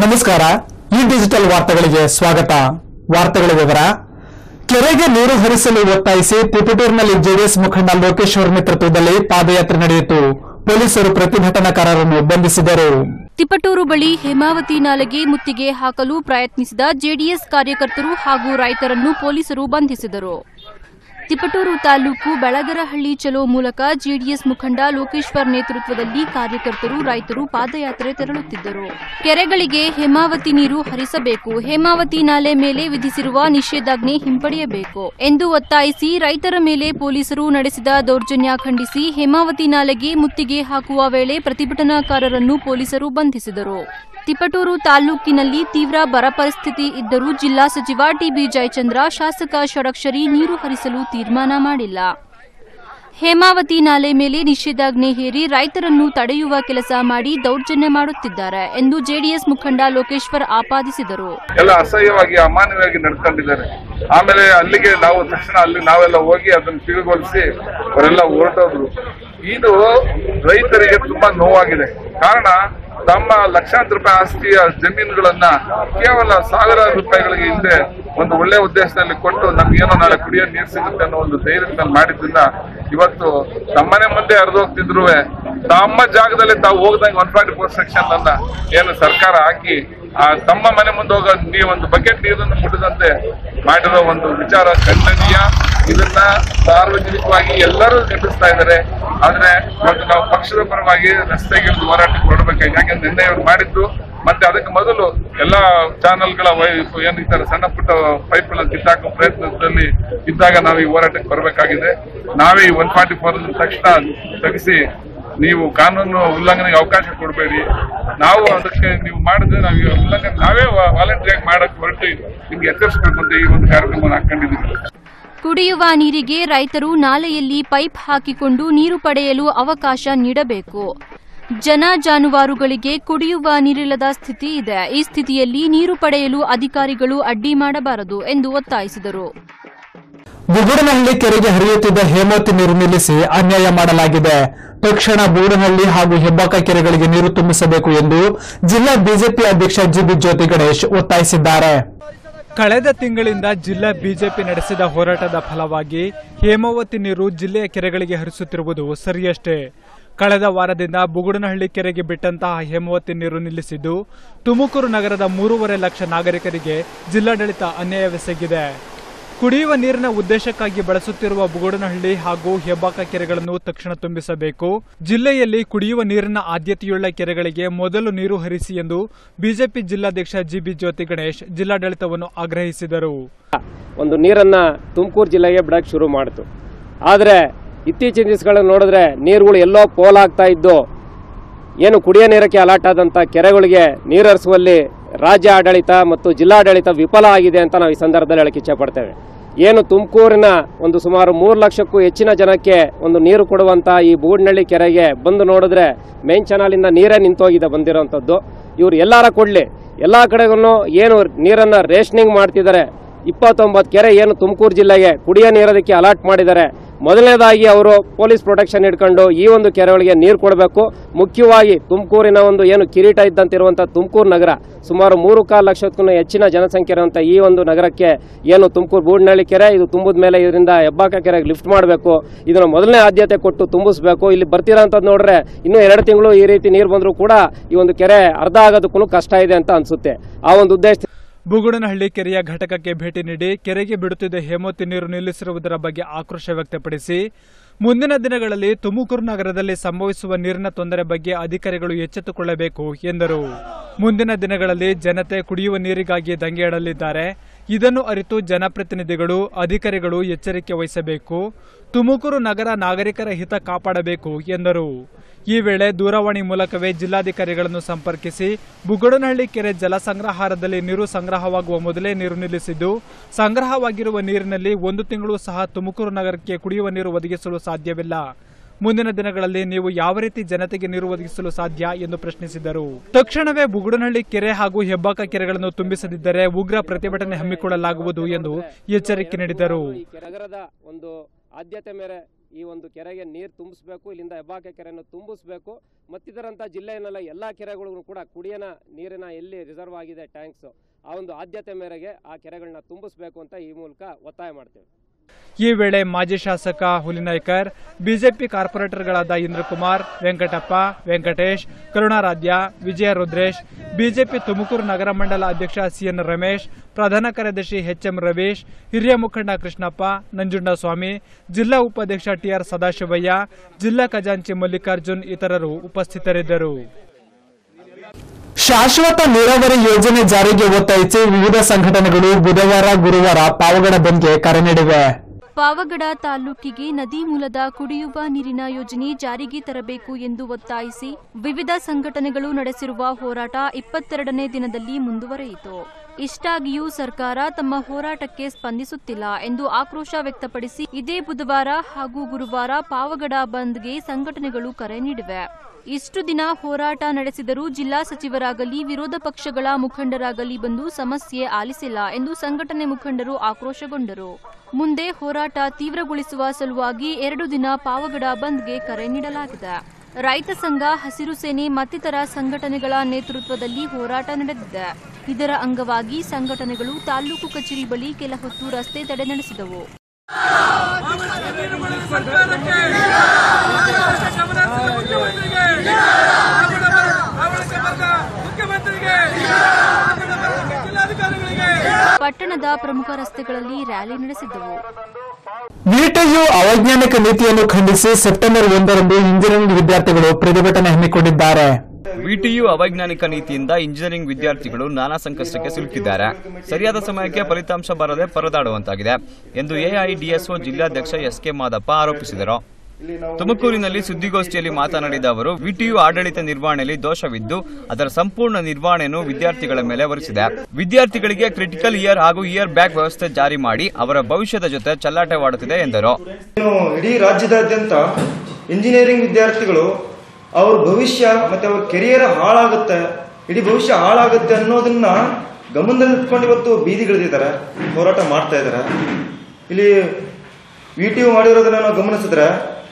ನಮಸ್ಕಾರ ಈ ಡಿಜಿಟಲ್ ವಾರ್ತೆಗಳಿಗೆ ಸ್ವಾಗತ ವಾರ್ತೆಗಳ ವಿವರ ಕೆರೆಗೆ ನೀರು ಹರಿಸಲು ಒತ್ತಾಯಿಸಿ ತಿಪಟೂರಿನಲ್ಲಿ ಜೆಡಿಎಸ್ ಮುಖಂಡ ಲೋಕೇಶ್ವರ್ ನೇತೃತ್ವದಲ್ಲಿ ಪಾದಯಾತ್ರೆ ನಡೆಯಿತು ಪೊಲೀಸರು ಪ್ರತಿಭಟನಾಕಾರರನ್ನು ಬಂಧಿಸಿದರು ತಿಪಟೂರು ಬಳಿ ಹೇಮಾವತಿ ನಾಲೆಗೆ ಮುತ್ತಿಗೆ ಹಾಕಲು ಪ್ರಯತ್ನಿಸಿದ ಜೆಡಿಎಸ್ ಕಾರ್ಯಕರ್ತರು ಹಾಗೂ ರೈತರನ್ನು ಪೊಲೀಸರು ಬಂಧಿಸಿದರು ತಿಪಟೂರು ತಾಲೂಕು ಬೆಳಗರಹಳ್ಳಿ ಚಲೋ ಮೂಲಕ ಜೆಡಿಎಸ್ ಮುಖಂಡ ಲೋಕೇಶ್ವರ್ ನೇತೃತ್ವದಲ್ಲಿ ಕಾರ್ಯಕರ್ತರು ರೈತರು ಪಾದಯಾತ್ರೆ ತೆರಳುತ್ತಿದ್ದರು ಕೆರೆಗಳಿಗೆ ಹೇಮಾವತಿ ನೀರು ಹರಿಸಬೇಕು ಹೇಮಾವತಿ ನಾಲೆ ಮೇಲೆ ವಿಧಿಸಿರುವ ನಿಷೇಧಾಜ್ಞೆ ಹಿಂಪಡೆಯಬೇಕು ಎಂದು ಒತ್ತಾಯಿಸಿ ರೈತರ ಮೇಲೆ ಪೊಲೀಸರು ನಡೆಸಿದ ದೌರ್ಜನ್ಯ ಖಂಡಿಸಿ ಹೇಮಾವತಿ ನಾಲೆಗೆ ಮುತ್ತಿಗೆ ಹಾಕುವ ವೇಳೆ ಪ್ರತಿಭಟನಾಕಾರರನ್ನು ಪೊಲೀಸರು ಬಂಧಿಸಿದರು ತಿಪಟೂರು ತಾಲೂಕಿನಲ್ಲಿ ತೀವ್ರ ಬರ ಪರಿಸ್ಥಿತಿ ಇದ್ದರೂ ಜಿಲ್ಲಾ ಸಚಿವ ಟಿಬಿ ಜಯಚಂದ್ರ ಶಾಸಕ ಷಡಕ್ಷರಿ ನೀರು ಹರಿಸಲು ತೀರ್ಮಾನ ಮಾಡಿಲ್ಲ ಹೇಮಾವತಿ ನಾಲೆ ಮೇಲೆ ನಿಷೇಧಾಜ್ಞೆ ಹೇರಿ ರೈತರನ್ನು ತಡೆಯುವ ಕೆಲಸ ಮಾಡಿ ದೌರ್ಜನ್ಯ ಮಾಡುತ್ತಿದ್ದಾರೆ ಎಂದು ಜೆಡಿಎಸ್ ಮುಖಂಡ ಲೋಕೇಶ್ವರ್ ಆಪಾದಿಸಿದರು ಎಲ್ಲ ಅಸಹ್ಯವಾಗಿ ಅಮಾನ್ಯವಾಗಿ ನಡ್ಕೊಂಡಿದ್ದಾರೆ ಆಮೇಲೆ ಅಲ್ಲಿಗೆ ನಾವು ತಕ್ಷಣ ಅಲ್ಲಿ ನಾವೆಲ್ಲ ಹೋಗಿ ಅದನ್ನು ತಿಳಿಗೊಳಿಸಿ ಅವರೆಲ್ಲ ಹೊರಟೋದ್ರು ಇದು ರೈತರಿಗೆ ತುಂಬಾ ನೋವಾಗಿದೆ ಕಾರಣ ತಮ್ಮ ಲಕ್ಷಾಂತರ ರೂಪಾಯಿ ಆಸ್ತಿಯ ಜಮೀನುಗಳನ್ನ ಕೇವಲ ಸಾವಿರಾರು ರೂಪಾಯಿಗಳಿಗೆ ಹಿಂದೆ ಒಂದು ಒಳ್ಳೆ ಉದ್ದೇಶದಲ್ಲಿ ಕೊಟ್ಟು ನಮ್ಗೇನೋ ನಾಳೆ ಕುಡಿಯೋ ನೀರು ಸಿಗುತ್ತೆ ಅನ್ನೋ ಒಂದು ಧೈರ್ಯದಲ್ಲಿ ಮಾಡಿದ್ರಿಂದ ಇವತ್ತು ತಮ್ಮನೆ ಮುಂದೆ ಹರಿದೋಗ್ತಿದ್ರು ತಮ್ಮ ಜಾಗದಲ್ಲಿ ತಾವು ಹೋಗ್ದಂಗೆ ಒನ್ ಫಾರ್ಟಿ ಫೋರ್ ಸೆಕ್ಷನ್ ಅನ್ನ ಏನು ಸರ್ಕಾರ ಹಾಕಿ ಆ ತಮ್ಮ ಮನೆ ಮುಂದೆ ಹೋಗೋ ನೀವು ಒಂದು ಬಕೆಟ್ ನೀರನ್ನು ಮುಟ್ಟದಂತೆ ಮಾಡಿರೋ ಒಂದು ವಿಚಾರ ಖಂಡನೀಯ ಇದನ್ನ ಸಾರ್ವಜನಿಕವಾಗಿ ಎಲ್ಲರೂ ಖಂಡಿಸ್ತಾ ಇದ್ದಾರೆ ಆದ್ರೆ ಇವತ್ತು ನಾವು ಪಕ್ಷದ ಪರವಾಗಿ ರಸ್ತೆಗೆ ಒಂದು ಹೋರಾಟಕ್ಕೆ ಹೊರಡಬೇಕಾಗಿ ಯಾಕಂದ್ರೆ ನಿನ್ನೆ ಇವ್ರು ಮಾಡಿದ್ದು ಮತ್ತೆ ಅದಕ್ಕೆ ಮೊದಲು ಎಲ್ಲಾ ಚಾನೆಲ್ಗಳ ಏನು ಈ ತರ ಸಣ್ಣ ಪುಟ್ಟ ಪೈಪ್ಗಳನ್ನು ಕಿತ್ತಾಕೋ ಪ್ರಯತ್ನದಲ್ಲಿ ಇದ್ದಾಗ ನಾವು ಈ ಹೋರಾಟಕ್ಕೆ ಬರಬೇಕಾಗಿದೆ ನಾವೇ ಈ ಒನ್ ಫಾರ್ಟಿ ಫೋರ್ ತಕ್ಷಣ ತೆಗೆಸಿ ನೀವು ಕಾನೂನು ಉಲ್ಲಂಘನೆಗೆ ಅವಕಾಶ ಕೊಡಬೇಡಿ ನಾವು ಅದಕ್ಕೆ ನೀವು ಮಾಡಿದ್ರೆ ನಾವು ಈ ಉಲ್ಲಂಘನೆ ನಾವೇ ವಾಲಂಟಿಯಾಗಿ ಮಾಡಕ್ ಹೊರಟು ನಿಮ್ಗೆ ಎಚ್ಚರಿಸಬೇಕು ಅಂತ ಈ ಒಂದು ಕಾರ್ಯಕ್ರಮವನ್ನು ಹಾಕೊಂಡಿದ್ದೀವಿ ಕುಡಿಯುವ ನೀರಿಗೆ ರೈತರು ನಾಲೆಯಲ್ಲಿ ಪೈಪ್ ಹಾಕಿಕೊಂಡು ನೀರು ಪಡೆಯಲು ಅವಕಾಶ ನೀಡಬೇಕು ಜನ ಜಾನುವಾರುಗಳಿಗೆ ಕುಡಿಯುವ ನೀರಿಲ್ಲದ ಸ್ಥಿತಿ ಇದೆ ಈ ಸ್ಥಿತಿಯಲ್ಲಿ ನೀರು ಪಡೆಯಲು ಅಧಿಕಾರಿಗಳು ಅಡ್ಡಿ ಮಾಡಬಾರದು ಎಂದು ಒತ್ತಾಯಿಸಿದರು ಬುಗುಡನಹಳ್ಳಿ ಕೆರೆಗೆ ಹರಿಯುತ್ತಿದ್ದ ಹೇಮಾವತಿ ನೀರು ನಿಲ್ಲಿಸಿ ಅನ್ಯಾಯ ಮಾಡಲಾಗಿದೆ ತಕ್ಷಣ ಬುಗುಡನಹಳ್ಳಿ ಹಾಗೂ ಹೆಬ್ಬಾಕ ಕೆರೆಗಳಿಗೆ ನೀರು ತುಂಬಿಸಬೇಕು ಎಂದು ಜಿಲ್ಲಾ ಬಿಜೆಪಿ ಅಧ್ಯಕ್ಷ ಜಿಬಿ ಜ್ಯೋತಿ ಗಣೇಶ್ ಒತ್ತಾಯಿಸಿದ್ದಾರೆ ಕಳೆದ ತಿಂಗಳಿಂದ ಜಿಲ್ಲಾ ಬಿಜೆಪಿ ನಡೆಸಿದ ಹೋರಾಟದ ಫಲವಾಗಿ ಹೇಮಾವತಿ ನೀರು ಜಿಲ್ಲೆಯ ಕೆರೆಗಳಿಗೆ ಹರಿಸುತ್ತಿರುವುದು ಸರಿಯಷ್ಟೇ ಕಳೆದ ವಾರದಿಂದ ಬುಗುಡನಹಳ್ಳಿ ಕೆರೆಗೆ ಬಿಟ್ಟಂತಹ ಹೇಮಾವತಿ ನೀರು ನಿಲ್ಲಿಸಿದ್ದು ತುಮಕೂರು ನಗರದ ಮೂರುವರೆ ಲಕ್ಷ ನಾಗರಿಕರಿಗೆ ಜಿಲ್ಲಾಡಳಿತ ಅನ್ಯಾಯವೆಸಗಿದೆ ಕುಡಿಯುವ ನೀರಿನ ಉದ್ದೇಶಕ್ಕಾಗಿ ಬಳಸುತ್ತಿರುವ ಬುಗುಡನಹಳ್ಳಿ ಹಾಗೂ ಹೆಬ್ಬಾಕ ಕೆರೆಗಳನ್ನು ತಕ್ಷಣ ತುಂಬಿಸಬೇಕು ಜಿಲ್ಲೆಯಲ್ಲಿ ಕುಡಿಯುವ ನೀರಿನ ಆದ್ಯತೆಯುಳ್ಳ ಕೆರೆಗಳಿಗೆ ಮೊದಲು ನೀರು ಹರಿಸಿ ಎಂದು ಬಿಜೆಪಿ ಜಿಲ್ಲಾಧ್ಯಕ್ಷ ಜಿಬಿ ಜ್ಯೋತಿ ಗಣೇಶ್ ಜಿಲ್ಲಾಡಳಿತವನ್ನು ಆಗ್ರಹಿಸಿದರು ಒಂದು ನೀರನ್ನು ತುಮಕೂರು ಜಿಲ್ಲೆಗೆ ಬಿಡಕ್ಕೆ ಶುರು ಮಾಡಿತು ಆದರೆ ಇತ್ತೀಚಿನ ದಿವಸಗಳನ್ನು ನೋಡಿದ್ರೆ ನೀರುಗಳು ಎಲ್ಲೋ ಪೋಲಾಗ್ತಾ ಇದ್ದು ಏನು ಕುಡಿಯೋ ನೀರಕ್ಕೆ ಅಲಾಟ್ ಆದಂಥ ಕೆರೆಗಳಿಗೆ ನೀರು ಹರಿಸುವಲ್ಲಿ ರಾಜ್ಯ ಆಡಳಿತ ಮತ್ತು ಜಿಲ್ಲಾಡಳಿತ ವಿಫಲ ಆಗಿದೆ ಅಂತ ನಾವು ಈ ಸಂದರ್ಭದಲ್ಲಿ ಹೇಳಕ್ಕೆ ಇಚ್ಛೆಪಡ್ತೇವೆ ಏನು ತುಮಕೂರಿನ ಒಂದು ಸುಮಾರು ಮೂರು ಲಕ್ಷಕ್ಕೂ ಹೆಚ್ಚಿನ ಜನಕ್ಕೆ ಒಂದು ನೀರು ಕೊಡುವಂಥ ಈ ಬೂಡ್ನಳ್ಳಿ ಕೆರೆಗೆ ಬಂದು ನೋಡಿದ್ರೆ ಮೇನ್ ಚಾನಲಿಂದ ನೀರೇ ನಿಂತೋಗಿದೆ ಬಂದಿರೋವಂಥದ್ದು ಇವ್ರು ಎಲ್ಲಾರ ಕೊಡಲಿ ಎಲ್ಲ ಕಡೆಗೂ ಏನು ನೀರನ್ನು ರೇಷನಿಂಗ್ ಮಾಡ್ತಿದ್ದಾರೆ ಇಪ್ಪತ್ತೊಂಬತ್ತು ಕೆರೆ ಏನು ತುಮಕೂರು ಜಿಲ್ಲೆಗೆ ಕುಡಿಯೋ ನೀರೋದಕ್ಕೆ ಅಲಾಟ್ ಮಾಡಿದ್ದಾರೆ ಮೊದಲನೇದಾಗಿ ಅವರು ಪೊಲೀಸ್ ಪ್ರೊಟೆಕ್ಷನ್ ಇಟ್ಕೊಂಡು ಈ ಒಂದು ಕೆರೆಗಳಿಗೆ ನೀರು ಕೊಡಬೇಕು ಮುಖ್ಯವಾಗಿ ತುಮಕೂರಿನ ಒಂದು ಏನು ಕಿರೀಟ ಇದ್ದಂತಿರುವಂಥ ತುಮಕೂರು ನಗರ ಸುಮಾರು ಮೂರು ಕಾಲು ಲಕ್ಷಕ್ಕೂ ಹೆಚ್ಚಿನ ಜನಸಂಖ್ಯೆ ಇರುವಂಥ ಈ ಒಂದು ನಗರಕ್ಕೆ ಏನು ತುಮಕೂರು ಬೂಡ್ನಳ್ಳಿ ಕೆರೆ ಇದು ತುಂಬಿದ ಮೇಲೆ ಇದರಿಂದ ಹೆಬ್ಬಾಕ ಕೆರೆಗೆ ಲಿಫ್ಟ್ ಮಾಡಬೇಕು ಇದನ್ನು ಮೊದಲನೇ ಆದ್ಯತೆ ಕೊಟ್ಟು ತುಂಬಿಸ್ಬೇಕು ಇಲ್ಲಿ ಬರ್ತಿರೋಂಥದ್ದು ನೋಡ್ರೆ ಇನ್ನೂ ಎರಡು ತಿಂಗಳು ಈ ರೀತಿ ನೀರು ಬಂದರೂ ಕೂಡ ಈ ಒಂದು ಕೆರೆ ಅರ್ಧ ಆಗೋದಕ್ಕೂ ಕಷ್ಟ ಇದೆ ಅಂತ ಅನಿಸುತ್ತೆ ಆ ಒಂದು ಉದ್ದೇಶ ಬುಗುಡನಹಳ್ಳಿ ಕೆರೆಯ ಘಟಕಕ್ಕೆ ಭೇಟಿ ನೀಡಿ ಕೆರೆಗೆ ಬಿಡುತ್ತಿದ್ದ ಹೇಮಾವತಿ ನೀರು ನಿಲ್ಲಿಸಿರುವುದರ ಬಗ್ಗೆ ಆಕ್ರೋಶ ವ್ಯಕ್ತಪಡಿಸಿ ಮುಂದಿನ ದಿನಗಳಲ್ಲಿ ತುಮಕೂರು ನಗರದಲ್ಲಿ ಸಂಭವಿಸುವ ನೀರಿನ ತೊಂದರೆ ಬಗ್ಗೆ ಅಧಿಕಾರಿಗಳು ಎಚ್ಚೆತ್ತುಕೊಳ್ಳಬೇಕು ಎಂದರು ಮುಂದಿನ ದಿನಗಳಲ್ಲಿ ಜನತೆ ಕುಡಿಯುವ ನೀರಿಗಾಗಿ ದಂಗೆಯಾಡಲಿದ್ದಾರೆ ಇದನ್ನು ಅರಿತು ಜನಪ್ರತಿನಿಧಿಗಳು ಅಧಿಕಾರಿಗಳು ಎಚ್ಚರಿಕೆ ವಹಿಸಬೇಕು ತುಮಕೂರು ನಗರ ನಾಗರಿಕರ ಹಿತ ಕಾಪಾಡಬೇಕು ಎಂದರು ಈ ವೇಳೆ ದೂರವಾಣಿ ಮೂಲಕವೇ ಜಿಲ್ಲಾಧಿಕಾರಿಗಳನ್ನು ಸಂಪರ್ಕಿಸಿ ಬುಗುಡನಹಳ್ಳಿ ಕೆರೆ ಜಲ ಸಂಗ್ರಹಾರದಲ್ಲಿ ನೀರು ಸಂಗ್ರಹವಾಗುವ ಮೊದಲೇ ನೀರು ನಿಲ್ಲಿಸಿದ್ದು ಸಂಗ್ರಹವಾಗಿರುವ ನೀರಿನಲ್ಲಿ ಒಂದು ತಿಂಗಳು ಸಹ ತುಮಕೂರು ನಗರಕ್ಕೆ ಕುಡಿಯುವ ನೀರು ಒದಗಿಸಲು ಸಾಧ್ಯವಿಲ್ಲ ಮುಂದಿನ ದಿನಗಳಲ್ಲಿ ನೀವು ಯಾವ ರೀತಿ ಜನತೆಗೆ ನೀರು ಒದಗಿಸಲು ಸಾಧ್ಯ ಎಂದು ಪ್ರಶ್ನಿಸಿದರು ತಕ್ಷಣವೇ ಬುಗುಡನಹಳ್ಳಿ ಕೆರೆ ಹಾಗೂ ಹೆಬ್ಬಾಕ ಕೆರೆಗಳನ್ನು ತುಂಬಿಸದಿದ್ದರೆ ಉಗ್ರ ಪ್ರತಿಭಟನೆ ಹಮ್ಮಿಕೊಳ್ಳಲಾಗುವುದು ಎಂದು ಎಚ್ಚರಿಕೆ ನೀಡಿದರು ಈ ನಗರದ ಒಂದು ಆದ್ಯತೆ ಮೇರೆ ಈ ಒಂದು ಕೆರೆಗೆ ನೀರು ತುಂಬಿಸ್ಬೇಕು ಇಲ್ಲಿಂದ ಹೆಬ್ಬಾಕೆ ಕೆರೆಯನ್ನು ತುಂಬಿಸ್ಬೇಕು ಮತ್ತಿತರಂಥ ಜಿಲ್ಲೆಯನ್ನೆಲ್ಲ ಎಲ್ಲ ಕೆರೆಗಳಿಗೂ ಕೂಡ ಕುಡಿಯನ ನೀರಿನ ಎಲ್ಲಿ ರಿಸರ್ವ್ ಆಗಿದೆ ಟ್ಯಾಂಕ್ಸು ಆ ಒಂದು ಆದ್ಯತೆ ಮೇರೆಗೆ ಆ ಕೆರೆಗಳನ್ನ ತುಂಬಿಸ್ಬೇಕು ಅಂತ ಈ ಮೂಲಕ ಒತ್ತಾಯ ಮಾಡ್ತೇವೆ ಈ ವೇಳೆ ಮಾಜಿ ಶಾಸಕ ಹುಲಿನಾಯ್ಕರ್ ಬಿಜೆಪಿ ಕಾರ್ಪೊರೇಟರ್ಗಳಾದ ಇಂದ್ರಕುಮಾರ್ ವೆಂಕಟಪ್ಪ ವೆಂಕಟೇಶ್ ಕರುಣಾರಾಧ್ಯ ವಿಜಯ ರುದ್ರೇಶ್ ಬಿಜೆಪಿ ತುಮಕೂರು ನಗರ ಮಂಡಲ ಅಧ್ಯಕ್ಷ ಸಿಎನ್ ರಮೇಶ್ ಪ್ರಧಾನ ಕಾರ್ಯದರ್ಶಿ ಎಚ್ಎಂ ರವೀಶ್ ಹಿರಿಯ ಮುಖಂಡ ಕೃಷ್ಣಪ್ಪ ನಂಜುಂಡಸ್ವಾಮಿ ಜಿಲ್ಲಾ ಉಪಾಧ್ಯಕ್ಷ ಟಿಆರ್ ಸದಾಶಿವಯ್ಯ ಜಿಲ್ಲಾ ಖಜಾಂಚಿ ಮಲ್ಲಿಕಾರ್ಜುನ್ ಇತರರು ಉಪಸ್ಥಿತರಿದ್ದರು ಶಾಶ್ವತ ನೀರಾವರಿ ಯೋಜನೆ ಜಾರಿಗೆ ಒತ್ತಾಯಿಸಿ ವಿವಿಧ ಸಂಘಟನೆಗಳು ಬುಧವಾರ ಗುರುವಾರ ಪಾವಗಡ ಬಂದ್ಗೆ ಕರೆ ನೀಡಿವೆ ಪಾವಗಡ ತಾಲೂಕಿಗೆ ನದಿ ಮೂಲದ ಕುಡಿಯುವ ನೀರಿನ ಯೋಜನೆ ಜಾರಿಗೆ ತರಬೇಕು ಎಂದು ಒತ್ತಾಯಿಸಿ ವಿವಿಧ ಸಂಘಟನೆಗಳು ನಡೆಸಿರುವ ಹೋರಾಟ ಇಪ್ಪತ್ತೆರಡನೇ ದಿನದಲ್ಲಿ ಮುಂದುವರೆಯಿತು ಇಷ್ಟಾಗಿಯೂ ಸರ್ಕಾರ ತಮ್ಮ ಹೋರಾಟಕ್ಕೆ ಸ್ಪಂದಿಸುತ್ತಿಲ್ಲ ಎಂದು ಆಕ್ರೋಶ ವ್ಯಕ್ತಪಡಿಸಿ ಇದೇ ಬುಧವಾರ ಹಾಗೂ ಗುರುವಾರ ಪಾವಗಡ ಬಂದ್ಗೆ ಸಂಘಟನೆಗಳು ಕರೆ ನೀಡಿವೆ ಇಷ್ಟು ದಿನ ಹೋರಾಟ ನಡೆಸಿದರೂ ಜಿಲ್ಲಾ ಸಚಿವರಾಗಲಿ ವಿರೋಧ ಪಕ್ಷಗಳ ಮುಖಂಡರಾಗಲಿ ಬಂದು ಸಮಸ್ಯೆ ಆಲಿಸಿಲ್ಲ ಎಂದು ಸಂಘಟನೆ ಮುಖಂಡರು ಆಕ್ರೋಶಗೊಂಡರು ಮುಂದೆ ಹೋರಾಟ ತೀವ್ರಗೊಳಿಸುವ ಸಲುವಾಗಿ ಎರಡು ದಿನ ಪಾವಗಡ ಬಂದ್ಗೆ ಕರೆ ನೀಡಲಾಗಿದೆ ರೈತ ಸಂಘ ಹಸಿರು ಸೇನೆ ಮತ್ತಿತರ ಸಂಘಟನೆಗಳ ನೇತೃತ್ವದಲ್ಲಿ ಹೋರಾಟ ನಡೆದಿದೆ ಇದರ ಅಂಗವಾಗಿ ಸಂಘಟನೆಗಳು ತಾಲೂಕು ಕಚೇರಿ ಬಳಿ ಕೆಲ ಹೊತ್ತು ರಸ್ತೆ ತಡೆ ನಡೆಸಿದವು ಪಟ್ಟಣದ ಪ್ರಮುಖ ರಸ್ತೆಗಳಲ್ಲಿ ರ್ಯಾಲಿ ನಡೆಸಿದ್ದವು ವಿಟಿಯು ಅವೈಜ್ಞಾನಿಕ ನೀತಿಯನ್ನು ಖಂಡಿಸಿ ಸೆಪ್ಟೆಂಬರ್ ಒಂದರಂದು ಇಂಜಿನಿಯರಿಂಗ್ ವಿದ್ಯಾರ್ಥಿಗಳು ಪ್ರತಿಭಟನೆ ಹಮ್ಮಿಕೊಂಡಿದ್ದಾರೆ ವಿಟಿಯು ಅವೈಜ್ಞಾನಿಕ ನೀತಿಯಿಂದ ಇಂಜಿನಿಯರಿಂಗ್ ವಿದ್ಯಾರ್ಥಿಗಳು ನಾನಾ ಸಂಕಷ್ಟಕ್ಕೆ ಸಿಲುಕಿದ್ದಾರೆ ಸರಿಯಾದ ಸಮಯಕ್ಕೆ ಫಲಿತಾಂಶ ಬರದೆ ಪರದಾಡುವಂತಾಗಿದೆ ಎಂದು ಎಐಡಿಎಸ್ಒ ಜಿಲ್ಲಾಧ್ಯಕ್ಷ ಎಸ್ಕೆ ಮಾದಪ್ಪ ಆರೋಪಿಸಿದರು ತುಮಕೂರಿನಲ್ಲಿ ಸುದ್ದಿಗೋಷ್ಠಿಯಲ್ಲಿ ಮಾತನಾಡಿದ ಅವರು ವಿಟಿಯು ಆಡಳಿತ ನಿರ್ವಹಣೆಯಲ್ಲಿ ದೋಷವಿದ್ದು ಅದರ ಸಂಪೂರ್ಣ ನಿರ್ವಹಣೆಯನ್ನು ವಿದ್ಯಾರ್ಥಿಗಳ ಮೇಲೆ ಹೊರಿಸಿದೆ ವಿದ್ಯಾರ್ಥಿಗಳಿಗೆ ಕ್ರಿಟಿಕಲ್ ಇಯರ್ ಹಾಗೂ ಇಯರ್ ಬ್ಯಾಕ್ ವ್ಯವಸ್ಥೆ ಜಾರಿ ಮಾಡಿ ಅವರ ಭವಿಷ್ಯದ ಜೊತೆ ಚೆಲ್ಲಾಟವಾಡುತ್ತಿದೆ ಎಂದರು ಇನ್ನು ಇಡೀ ರಾಜ್ಯದಾದ್ಯಂತ ಇಂಜಿನಿಯರಿಂಗ್ ವಿದ್ಯಾರ್ಥಿಗಳು ಅವ್ರ ಭವಿಷ್ಯ ಮತ್ತೆ ಅವ್ರ ಕೆರಿಯರ್ ಹಾಳಾಗುತ್ತೆ ಇಡೀ ಭವಿಷ್ಯ ಹಾಳಾಗುತ್ತೆ ಅನ್ನೋದನ್ನ ಗಮನದಲ್ಲಿಟ್ಕೊಂಡು ಇವತ್ತು ಬೀದಿಗಿಳಿದಿದ್ದಾರೆ ಹೋರಾಟ ಮಾಡ್ತಾ ಇದ್ದಾರೆ ಇಲ್ಲಿ ವಿ ಟಿ ಯು ಮಾಡಿರೋದನ್ನ ನಾವು ಗಮನಿಸಿದ್ರೆ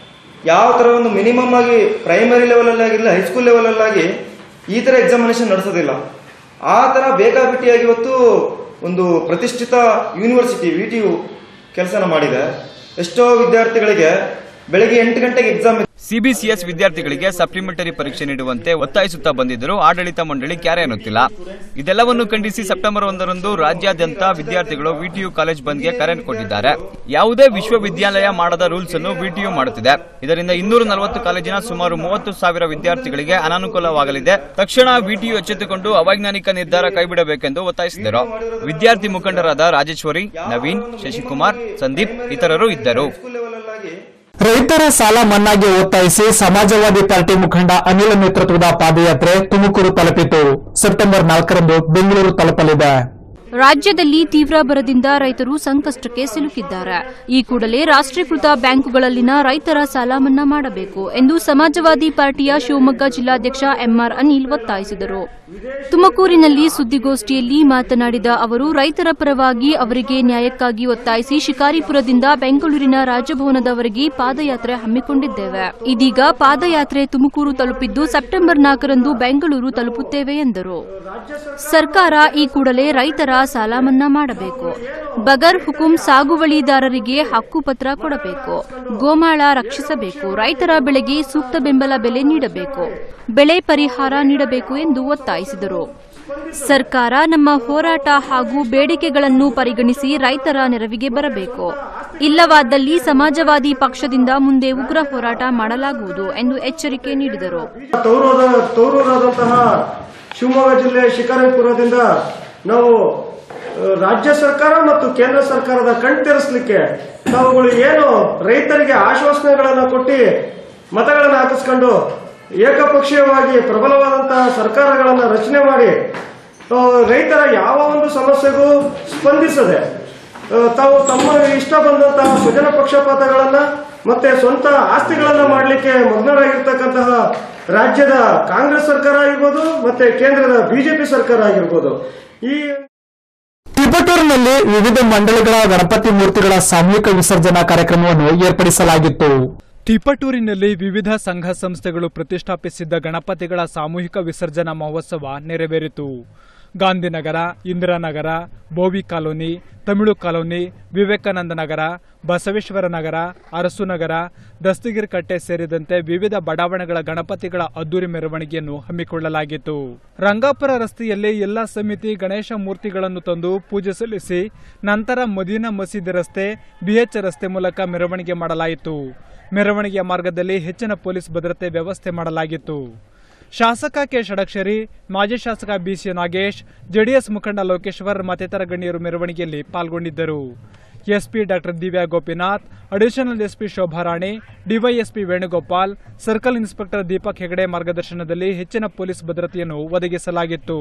ಯಾವ ತರ ಒಂದು ಮಿನಿಮಮ್ ಆಗಿ ಪ್ರೈಮರಿ ಲೆವೆಲ್ ಆಗಿರಲಿ ಹೈಸ್ಕೂಲ್ ಲೆವೆಲ್ ಆಗಿ ಈ ತರ ಎಕ್ಸಾಮಿನೇಷನ್ ನಡೆಸೋದಿಲ್ಲ ಆ ತರ ಬೇಕಾಬಿಟ್ಟಿಯಾಗಿ ಇವತ್ತು ಒಂದು ಪ್ರತಿಷ್ಠಿತ ಯೂನಿವರ್ಸಿಟಿ ವಿ ಟಿ ಯು ಕೆಲಸನ ಮಾಡಿದೆ ಎಷ್ಟೋ ವಿದ್ಯಾರ್ಥಿಗಳಿಗೆ ಬೆಳಗ್ಗೆ ಎಂಟು ಗಂಟೆಗೆ ಎಕ್ಸಾಮ್ ಸಿಬಿಸಿಎಸ್ ವಿದ್ಯಾರ್ಥಿಗಳಿಗೆ ಸಪ್ಲಿಮೆಂಟರಿ ಪರೀಕ್ಷೆ ನೀಡುವಂತೆ ಒತ್ತಾಯಿಸುತ್ತಾ ಬಂದಿದ್ದರೂ ಆಡಳಿತ ಮಂಡಳಿ ಕ್ಯಾರೆ ಅನ್ನುತ್ತಿಲ್ಲ ಇದೆಲ್ಲವನ್ನು ಖಂಡಿಸಿ ಸೆಪ್ಟೆಂಬರ್ ಒಂದರಂದು ರಾಜ್ಯಾದ್ಯಂತ ವಿದ್ಯಾರ್ಥಿಗಳು ವಿಟಿಯು ಕಾಲೇಜ್ ಬಂದ್ಗೆ ಕರೆ ಕೊಟ್ಟಿದ್ದಾರೆ ಯಾವುದೇ ವಿಶ್ವವಿದ್ಯಾಲಯ ಮಾಡದ ರೂಲ್ಸ್ ಅನ್ನು ವಿಟಿಯು ಮಾಡುತ್ತಿದೆ ಇದರಿಂದ ಇನ್ನೂರ ನಲವತ್ತು ಕಾಲೇಜಿನ ಸುಮಾರು ಮೂವತ್ತು ಸಾವಿರ ವಿದ್ಯಾರ್ಥಿಗಳಿಗೆ ಅನಾನುಕೂಲವಾಗಲಿದೆ ತಕ್ಷಣ ವಿಟಿಯು ಎಚ್ಚೆತ್ತುಕೊಂಡು ಅವೈಜ್ಞಾನಿಕ ನಿರ್ಧಾರ ಕೈಬಿಡಬೇಕೆಂದು ಒತ್ತಾಯಿಸಿದರು ವಿದ್ಯಾರ್ಥಿ ಮುಖಂಡರಾದ ರಾಜೇಶ್ವರಿ ನವೀನ್ ಶಶಿಕುಮಾರ್ ಸಂದೀಪ್ ಇತರರು ಇದ್ದರು ಹೈಸ್ಕೂಲ್ ಲೆವೆಲ್ ಆಗಿ ರೈತರ ಸಾಲ ಮನ್ನಾಗೆ ಒತ್ತಾಯಿಸಿ ಸಮಾಜವಾದಿ ಪಾರ್ಟಿ ಮುಖಂಡ ಅನಿಲ್ ನೇತೃತ್ವದ ಪಾದಯಾತ್ರೆ ತುಮಕೂರು ತಲುಪಿತು ಸೆಪ್ಟೆಂಬರ್ ನಾಲ್ಕರಂದು ಬೆಂಗಳೂರು ತಲುಪಲಿದೆ ರಾಜ್ಯದಲ್ಲಿ ತೀವ್ರ ಬರದಿಂದ ರೈತರು ಸಂಕಷ್ಟಕ್ಕೆ ಸಿಲುಕಿದ್ದಾರೆ ಈ ಕೂಡಲೇ ರಾಷ್ಟ್ರೀಕೃತ ಬ್ಯಾಂಕುಗಳಲ್ಲಿನ ರೈತರ ಸಾಲ ಮನ್ನಾ ಮಾಡಬೇಕು ಎಂದು ಸಮಾಜವಾದಿ ಪಾರ್ಟಿಯ ಶಿವಮೊಗ್ಗ ಜಿಲ್ಲಾಧ್ಯಕ್ಷ ಎಂಆರ್ ಅನಿಲ್ ಒತ್ತಾಯಿಸಿದರು ತುಮಕೂರಿನಲ್ಲಿ ಸುದ್ದಿಗೋಷ್ಠಿಯಲ್ಲಿ ಮಾತನಾಡಿದ ಅವರು ರೈತರ ಪರವಾಗಿ ಅವರಿಗೆ ನ್ಯಾಯಕ್ಕಾಗಿ ಒತ್ತಾಯಿಸಿ ಶಿಕಾರಿಪುರದಿಂದ ಬೆಂಗಳೂರಿನ ರಾಜಭವನದವರೆಗೆ ಪಾದಯಾತ್ರೆ ಹಮ್ಮಿಕೊಂಡಿದ್ದೇವೆ ಇದೀಗ ಪಾದಯಾತ್ರೆ ತುಮಕೂರು ತಲುಪಿದ್ದು ಸೆಪ್ಟೆಂಬರ್ ನಾಲ್ಕರಂದು ಬೆಂಗಳೂರು ತಲುಪುತ್ತೇವೆ ಎಂದರು ಸರ್ಕಾರ ಈ ಕೂಡಲೇ ರೈತರ ಸಾಲ ಮನ್ನಾ ಮಾಡಬೇಕು ಬಗರ್ ಹುಕುಂ ಸಾಗುವಳಿದಾರರಿಗೆ ಹಕ್ಕುಪತ್ರ ಕೊಡಬೇಕು ಗೋಮಾಳ ರಕ್ಷಿಸಬೇಕು ರೈತರ ಬೆಳೆಗೆ ಸೂಕ್ತ ಬೆಂಬಲ ಬೆಲೆ ನೀಡಬೇಕು ಬೆಳೆ ಪರಿಹಾರ ನೀಡಬೇಕು ಎಂದು ಒತ್ತಾಯಿಸಿದರು ಸರ್ಕಾರ ನಮ್ಮ ಹೋರಾಟ ಹಾಗೂ ಬೇಡಿಕೆಗಳನ್ನು ಪರಿಗಣಿಸಿ ರೈತರ ನೆರವಿಗೆ ಬರಬೇಕು ಇಲ್ಲವಾದಲ್ಲಿ ಸಮಾಜವಾದಿ ಪಕ್ಷದಿಂದ ಮುಂದೆ ಉಗ್ರ ಹೋರಾಟ ಮಾಡಲಾಗುವುದು ಎಂದು ಎಚ್ಚರಿಕೆ ನೀಡಿದರು ತೌರೂರ ತೌರೂರಾದಂತಹ ಶಿವಮೊಗ್ಗ ಜಿಲ್ಲೆ ಶಿಕಾರಿಪುರದಿಂದ ನಾವು ಆ, ರಾಜ್ಯ ಸರ್ಕಾರ ಮತ್ತು ಕೇಂದ್ರ ಸರ್ಕಾರದ ಕಣ್ತೆರೆಸಲಿಕ್ಕೆ ತಾವುಗಳು ಏನು ರೈತರಿಗೆ ಆಶ್ವಾಸನೆಗಳನ್ನು ಕೊಟ್ಟು ಮತಗಳನ್ನು ಹಾಕಿಸ್ಕೊಂಡು ಏಕಪಕ್ಷೀಯವಾಗಿ ಪ್ರಬಲವಾದಂತಹ ಸರ್ಕಾರಗಳನ್ನು ರಚನೆ ಮಾಡಿ ಆ, ರೈತರ ಯಾವ ಒಂದು ಸಮಸ್ಯೆಗೂ ಸ್ಪಂದಿಸದೆ ಆ, ತಾವು ತಮ್ಮ ಇಷ್ಟ ಬಂದಂತಹ ಸ್ವಜನ ಪಕ್ಷಪಾತಗಳನ್ನ ಮತ್ತೆ ಸ್ವಂತ ಆಸ್ತಿಗಳನ್ನ ಮಾಡಲಿಕ್ಕೆ ಮಗ್ನರಾಗಿರ್ತಕ್ಕಂತಹ ರಾಜ್ಯದ ಕಾಂಗ್ರೆಸ್ ಸರ್ಕಾರ ಆಗಿರ್ಬೋದು ಮತ್ತೆ ಕೇಂದ್ರದ ಬಿಜೆಪಿ ಸರ್ಕಾರ ಆಗಿರ್ಬೋದು ಈ ತಿಪಟೂರಿನಲ್ಲಿ ವಿವಿಧ ಮಂಡಳಿಗಳ ಗಣಪತಿ ಮೂರ್ತಿಗಳ ಸಾಮೂಹಿಕ ವಿಸರ್ಜನಾ ಕಾರ್ಯಕ್ರಮವನ್ನು ಏರ್ಪಡಿಸಲಾಗಿತ್ತು ತಿಪಟೂರಿನಲ್ಲಿ ವಿವಿಧ ಸಂಘ ಸಂಸ್ಥೆಗಳು ಪ್ರತಿಷ್ಠಾಪಿಸಿದ್ದ ಗಣಪತಿಗಳ ಸಾಮೂಹಿಕ ವಿಸರ್ಜನಾ ಮಹೋತ್ಸವ ನೆರವೇರಿತು ಗಾಂಧಿನಗರ ಇಂದಿರಾನಗರ ಬೋವಿ ಕಾಲೋನಿ ತಮಿಳು ಕಾಲೋನಿ ವಿವೇಕಾನಂದ ನಗರ ಬಸವೇಶ್ವರ ನಗರ ಅರಸು ನಗರ ದಸ್ತಗಿರಿ ಕಟ್ಟೆ ಸೇರಿದಂತೆ ವಿವಿಧ ಬಡಾವಣೆಗಳ ಗಣಪತಿಗಳ ಅದ್ದೂರಿ ಮೆರವಣಿಗೆಯನ್ನು ಹಮ್ಮಿಕೊಳ್ಳಲಾಗಿತ್ತು ರಂಗಾಪುರ ರಸ್ತೆಯಲ್ಲಿ ಎಲ್ಲಾ ಸಮಿತಿ ಗಣೇಶ ಮೂರ್ತಿಗಳನ್ನು ತಂದು ಪೂಜೆ ಸಲ್ಲಿಸಿ ನಂತರ ಮದೀನಾ ಮಸೀದಿ ರಸ್ತೆ ಬಿಎಚ್ ರಸ್ತೆ ಮೂಲಕ ಮೆರವಣಿಗೆ ಮಾಡಲಾಯಿತು ಮೆರವಣಿಗೆಯ ಮಾರ್ಗದಲ್ಲಿ ಹೆಚ್ಚಿನ ಪೊಲೀಸ್ ಭದ್ರತೆ ವ್ಯವಸ್ಥೆ ಮಾಡಲಾಗಿತ್ತು ಶಾಸಕ ಕೆ ಷಡಕ್ಷರಿ ಮಾಜಿ ಶಾಸಕ ಬಿಸಿ ನಾಗೇಶ್ ಜೆಡಿಎಸ್ ಮುಖಂಡ ಲೋಕೇಶ್ವರ್ ಮತ್ತಿತರ ಗಣ್ಯರು ಮೆರವಣಿಗೆಯಲ್ಲಿ ಪಾಲ್ಗೊಂಡಿದ್ದರು SP doctor Divya Gopinath additional SP Shobharani DYSP Venugopal circle inspector Deepak Hegde ಮಾರ್ಗದರ್ಶನದಲ್ಲಿ ಹೆಚ್ಚಿನ ಪೊಲೀಸ್ ಭದ್ರತೆಯನ್ನು ಒದಗಿಸಲಾಗಿತ್ತು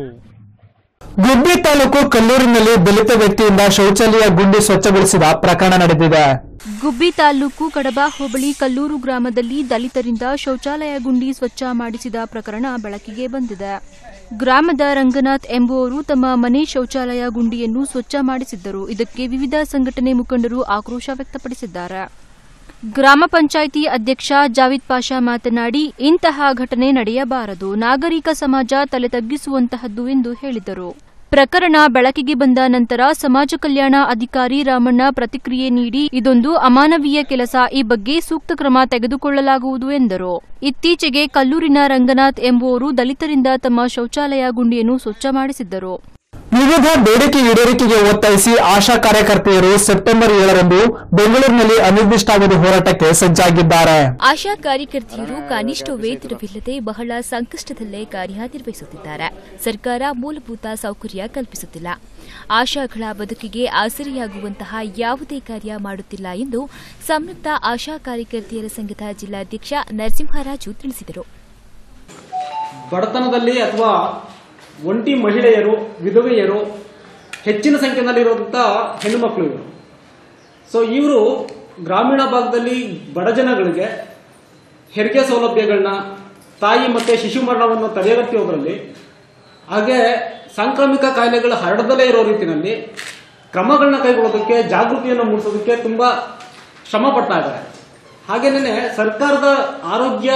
ಗುಬ್ಬಿ ತಾಲೂಕು ಕಲ್ಲೂರಿನಲ್ಲಿ ದಲಿತ ವ್ಯಕ್ತಿಯಿಂದ ಶೌಚಾಲಯ ಗುಂಡಿ ಸ್ವಚ್ಛಗೊಳಿಸಿದ ಪ್ರಕರಣ ನಡೆದಿದೆ ಗುಬ್ಬಿ ತಾಲೂಕು ಕಡಬ ಹೋಬಳಿ ಕಲ್ಲೂರು ಗ್ರಾಮದಲ್ಲಿ ದಲಿತರಿಂದ ಶೌಚಾಲಯ ಗುಂಡಿ ಸ್ವಚ್ಛ ಮಾಡಿಸಿದ ಪ್ರಕರಣ ಬೆಳಕಿಗೆ ಬಂದಿದೆ ಗ್ರಾಮದ ರಂಗನಾಥ್ ಎಂಬುವವರು ತಮ್ಮ ಮನೆ ಶೌಚಾಲಯ ಗುಂಡಿಯನ್ನು ಸ್ವಚ್ಛ ಮಾಡಿಸಿದ್ದರು ಇದಕ್ಕೆ ವಿವಿಧ ಸಂಘಟನೆ ಮುಖಂಡರು ಆಕ್ರೋಶ ವ್ಯಕ್ತಪಡಿಸಿದ್ದಾರೆ ಗ್ರಾಮ ಪಂಚಾಯಿತಿ ಅಧ್ಯಕ್ಷ ಜಾವಿದ್ ಪಾಷಾ ಮಾತನಾಡಿ ಇಂತಹ ಘಟನೆ ನಡೆಯಬಾರದು ನಾಗರಿಕ ಸಮಾಜ ತಲೆ ತಗ್ಗಿಸುವಂತಹದ್ದು ಎಂದು ಹೇಳಿದರು ಪ್ರಕರಣ ಬೆಳಕಿಗೆ ಬಂದ ನಂತರ ಸಮಾಜ ಕಲ್ಯಾಣ ಅಧಿಕಾರಿ ರಾಮಣ್ಣ ಪ್ರತಿಕ್ರಿಯೆ ನೀಡಿ ಇದೊಂದು ಅಮಾನವೀಯ ಕೆಲಸ ಈ ಬಗ್ಗೆ ಸೂಕ್ತ ಕ್ರಮ ತೆಗೆದುಕೊಳ್ಳಲಾಗುವುದು ಎಂದರು ಇತ್ತೀಚೆಗೆ ಕಲ್ಲೂರಿನ ರಂಗನಾಥ್ ಎಂಬುವವರು ದಲಿತರಿಂದ ತಮ್ಮ ಶೌಚಾಲಯ ಗುಂಡಿಯನ್ನು ಸ್ವಚ್ಛ ಮಾಡಿಸಿದ್ದರು ವಿವಿಧ ಬೇಡಿಕೆ ಈಡೇರಿಕೆಗೆ ಒತ್ತಾಯಿಸಿ ಆಶಾ ಕಾರ್ಯಕರ್ತೆಯರು ಸೆಪ್ಟೆಂಬರ್ ಏಳರಂದು ಬೆಂಗಳೂರಿನಲ್ಲಿ ಅನಿರ್ದಿಷ್ಟಾವಧಿ ಹೋರಾಟಕ್ಕೆ ಸಜ್ಜಾಗಿದ್ದಾರೆ ಆಶಾ ಕಾರ್ಯಕರ್ತೆಯರು ಕನಿಷ್ಠ ವೇತನವಿಲ್ಲದೆ ಬಹಳ ಸಂಕಷ್ಟದಲ್ಲೇ ಕಾರ್ಯನಿರ್ವಹಿಸುತ್ತಿದ್ದಾರೆ ಸರ್ಕಾರ ಮೂಲಭೂತ ಸೌಕರ್ಯ ಕಲ್ಪಿಸುತ್ತಿಲ್ಲ ಆಶಾಗಳ ಬದುಕಿಗೆ ಆಸರೆಯಾಗುವಂತಹ ಯಾವುದೇ ಕಾರ್ಯ ಮಾಡುತ್ತಿಲ್ಲ ಎಂದು ಸಂಯುಕ್ತ ಆಶಾ ಕಾರ್ಯಕರ್ತೆಯರ ಸಂಘದ ಜಿಲ್ಲಾಧ್ಯಕ್ಷ ನರಸಿಂಹರಾಜು ತಿಳಿಸಿದರು ಬಡತನದಲ್ಲಿ ಅಥವಾ ಒಂಟಿ ಮಹಿಳೆಯರು ವಿಧವೆಯರು ಹೆಚ್ಚಿನ ಸಂಖ್ಯೆಯಲ್ಲಿರುವಂಥ ಹೆಣ್ಣುಮಕ್ಕಳು ಇವರು ಸೊ ಇವರು ಗ್ರಾಮೀಣ ಭಾಗದಲ್ಲಿ ಬಡ ಜನಗಳಿಗೆ ಹೆರಿಗೆ ಸೌಲಭ್ಯಗಳನ್ನ ತಾಯಿ ಮತ್ತು ಶಿಶು ಮರಣವನ್ನು ತಡೆಗಟ್ಟುವುದರಲ್ಲಿ ಹಾಗೆ ಸಾಂಕ್ರಾಮಿಕ ಕಾಯಿಲೆಗಳು ಹರಡದಲೇ ಇರೋ ರೀತಿಯಲ್ಲಿ ಕ್ರಮಗಳನ್ನ ಕೈಗೊಳ್ಳೋದಕ್ಕೆ ಜಾಗೃತಿಯನ್ನು ಮೂಡಿಸೋದಕ್ಕೆ ತುಂಬ ಶ್ರಮ ಪಡ್ತಾ ಇದ್ದಾರೆ ಹಾಗೇನೇ ಸರ್ಕಾರದ ಆರೋಗ್ಯ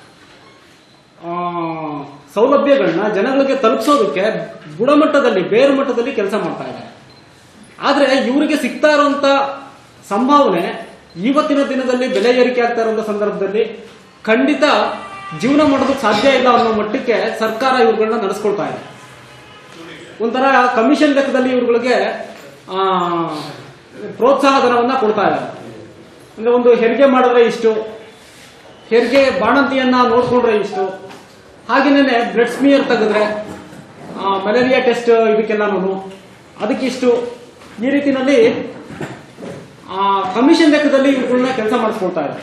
ಆ, ಸೌಲಭ್ಯಗಳನ್ನ ಜನಗಳಿಗೆ ತಲುಪಿಸೋದಕ್ಕೆ ಗುಣಮಟ್ಟದಲ್ಲಿ ಬೇರು ಮಟ್ಟದಲ್ಲಿ ಕೆಲಸ ಮಾಡ್ತಾ ಇದ್ದಾರೆ ಆದ್ರೆ ಇವರಿಗೆ ಸಿಗ್ತಾ ಇರುವಂತ ಸಂಭಾವನೆ ಇವತ್ತಿನ ದಿನದಲ್ಲಿ ಬೆಲೆ ಏರಿಕೆ ಆಗ್ತಾ ಇರುವಂತ ಸಂದರ್ಭದಲ್ಲಿ ಖಂಡಿತ ಜೀವನ ಮಾಡೋದಕ್ಕೆ ಸಾಧ್ಯ ಇಲ್ಲ ಅನ್ನೋ ಮಟ್ಟಕ್ಕೆ ಸರ್ಕಾರ ಇವುಗಳನ್ನ ನಡೆಸ್ಕೊಳ್ತಾ ಇದೆ ಒಂಥರ ಕಮಿಷನ್ ಲೆಕ್ಕದಲ್ಲಿ ಇವುಗಳಿಗೆ ಆ, ಪ್ರೋತ್ಸಾಹ ಧನವನ್ನ ಕೊಡ್ತಾ ಇದ್ದಾರೆ ಅಂದ್ರೆ ಒಂದು ಹೆರಿಗೆ ಮಾಡಿದ್ರೆ ಇಷ್ಟು ಹೆರಿಗೆ ಬಾಣಂತಿಯನ್ನ ನೋಡ್ಕೊಂಡ್ರೆ ಇಷ್ಟು ಹಾಗೇನೆ ಬ್ಲಡ್ ಸ್ಮಿಯರ್ ತೆಗೆದ್ರೆ ಮಲೇರಿಯಾ ಟೆಸ್ಟ್ ಇದಕ್ಕೆಲ್ಲನೂ ಅದಕ್ಕಿಷ್ಟು ಈ ರೀತಿನಲ್ಲಿ ಕಮಿಷನ್ ಲೆಕ್ಕದಲ್ಲಿ ಇವುಗಳನ್ನ ಕೆಲಸ ಮಾಡಿಸ್ಕೊಳ್ತಾ ಇದ್ದಾರೆ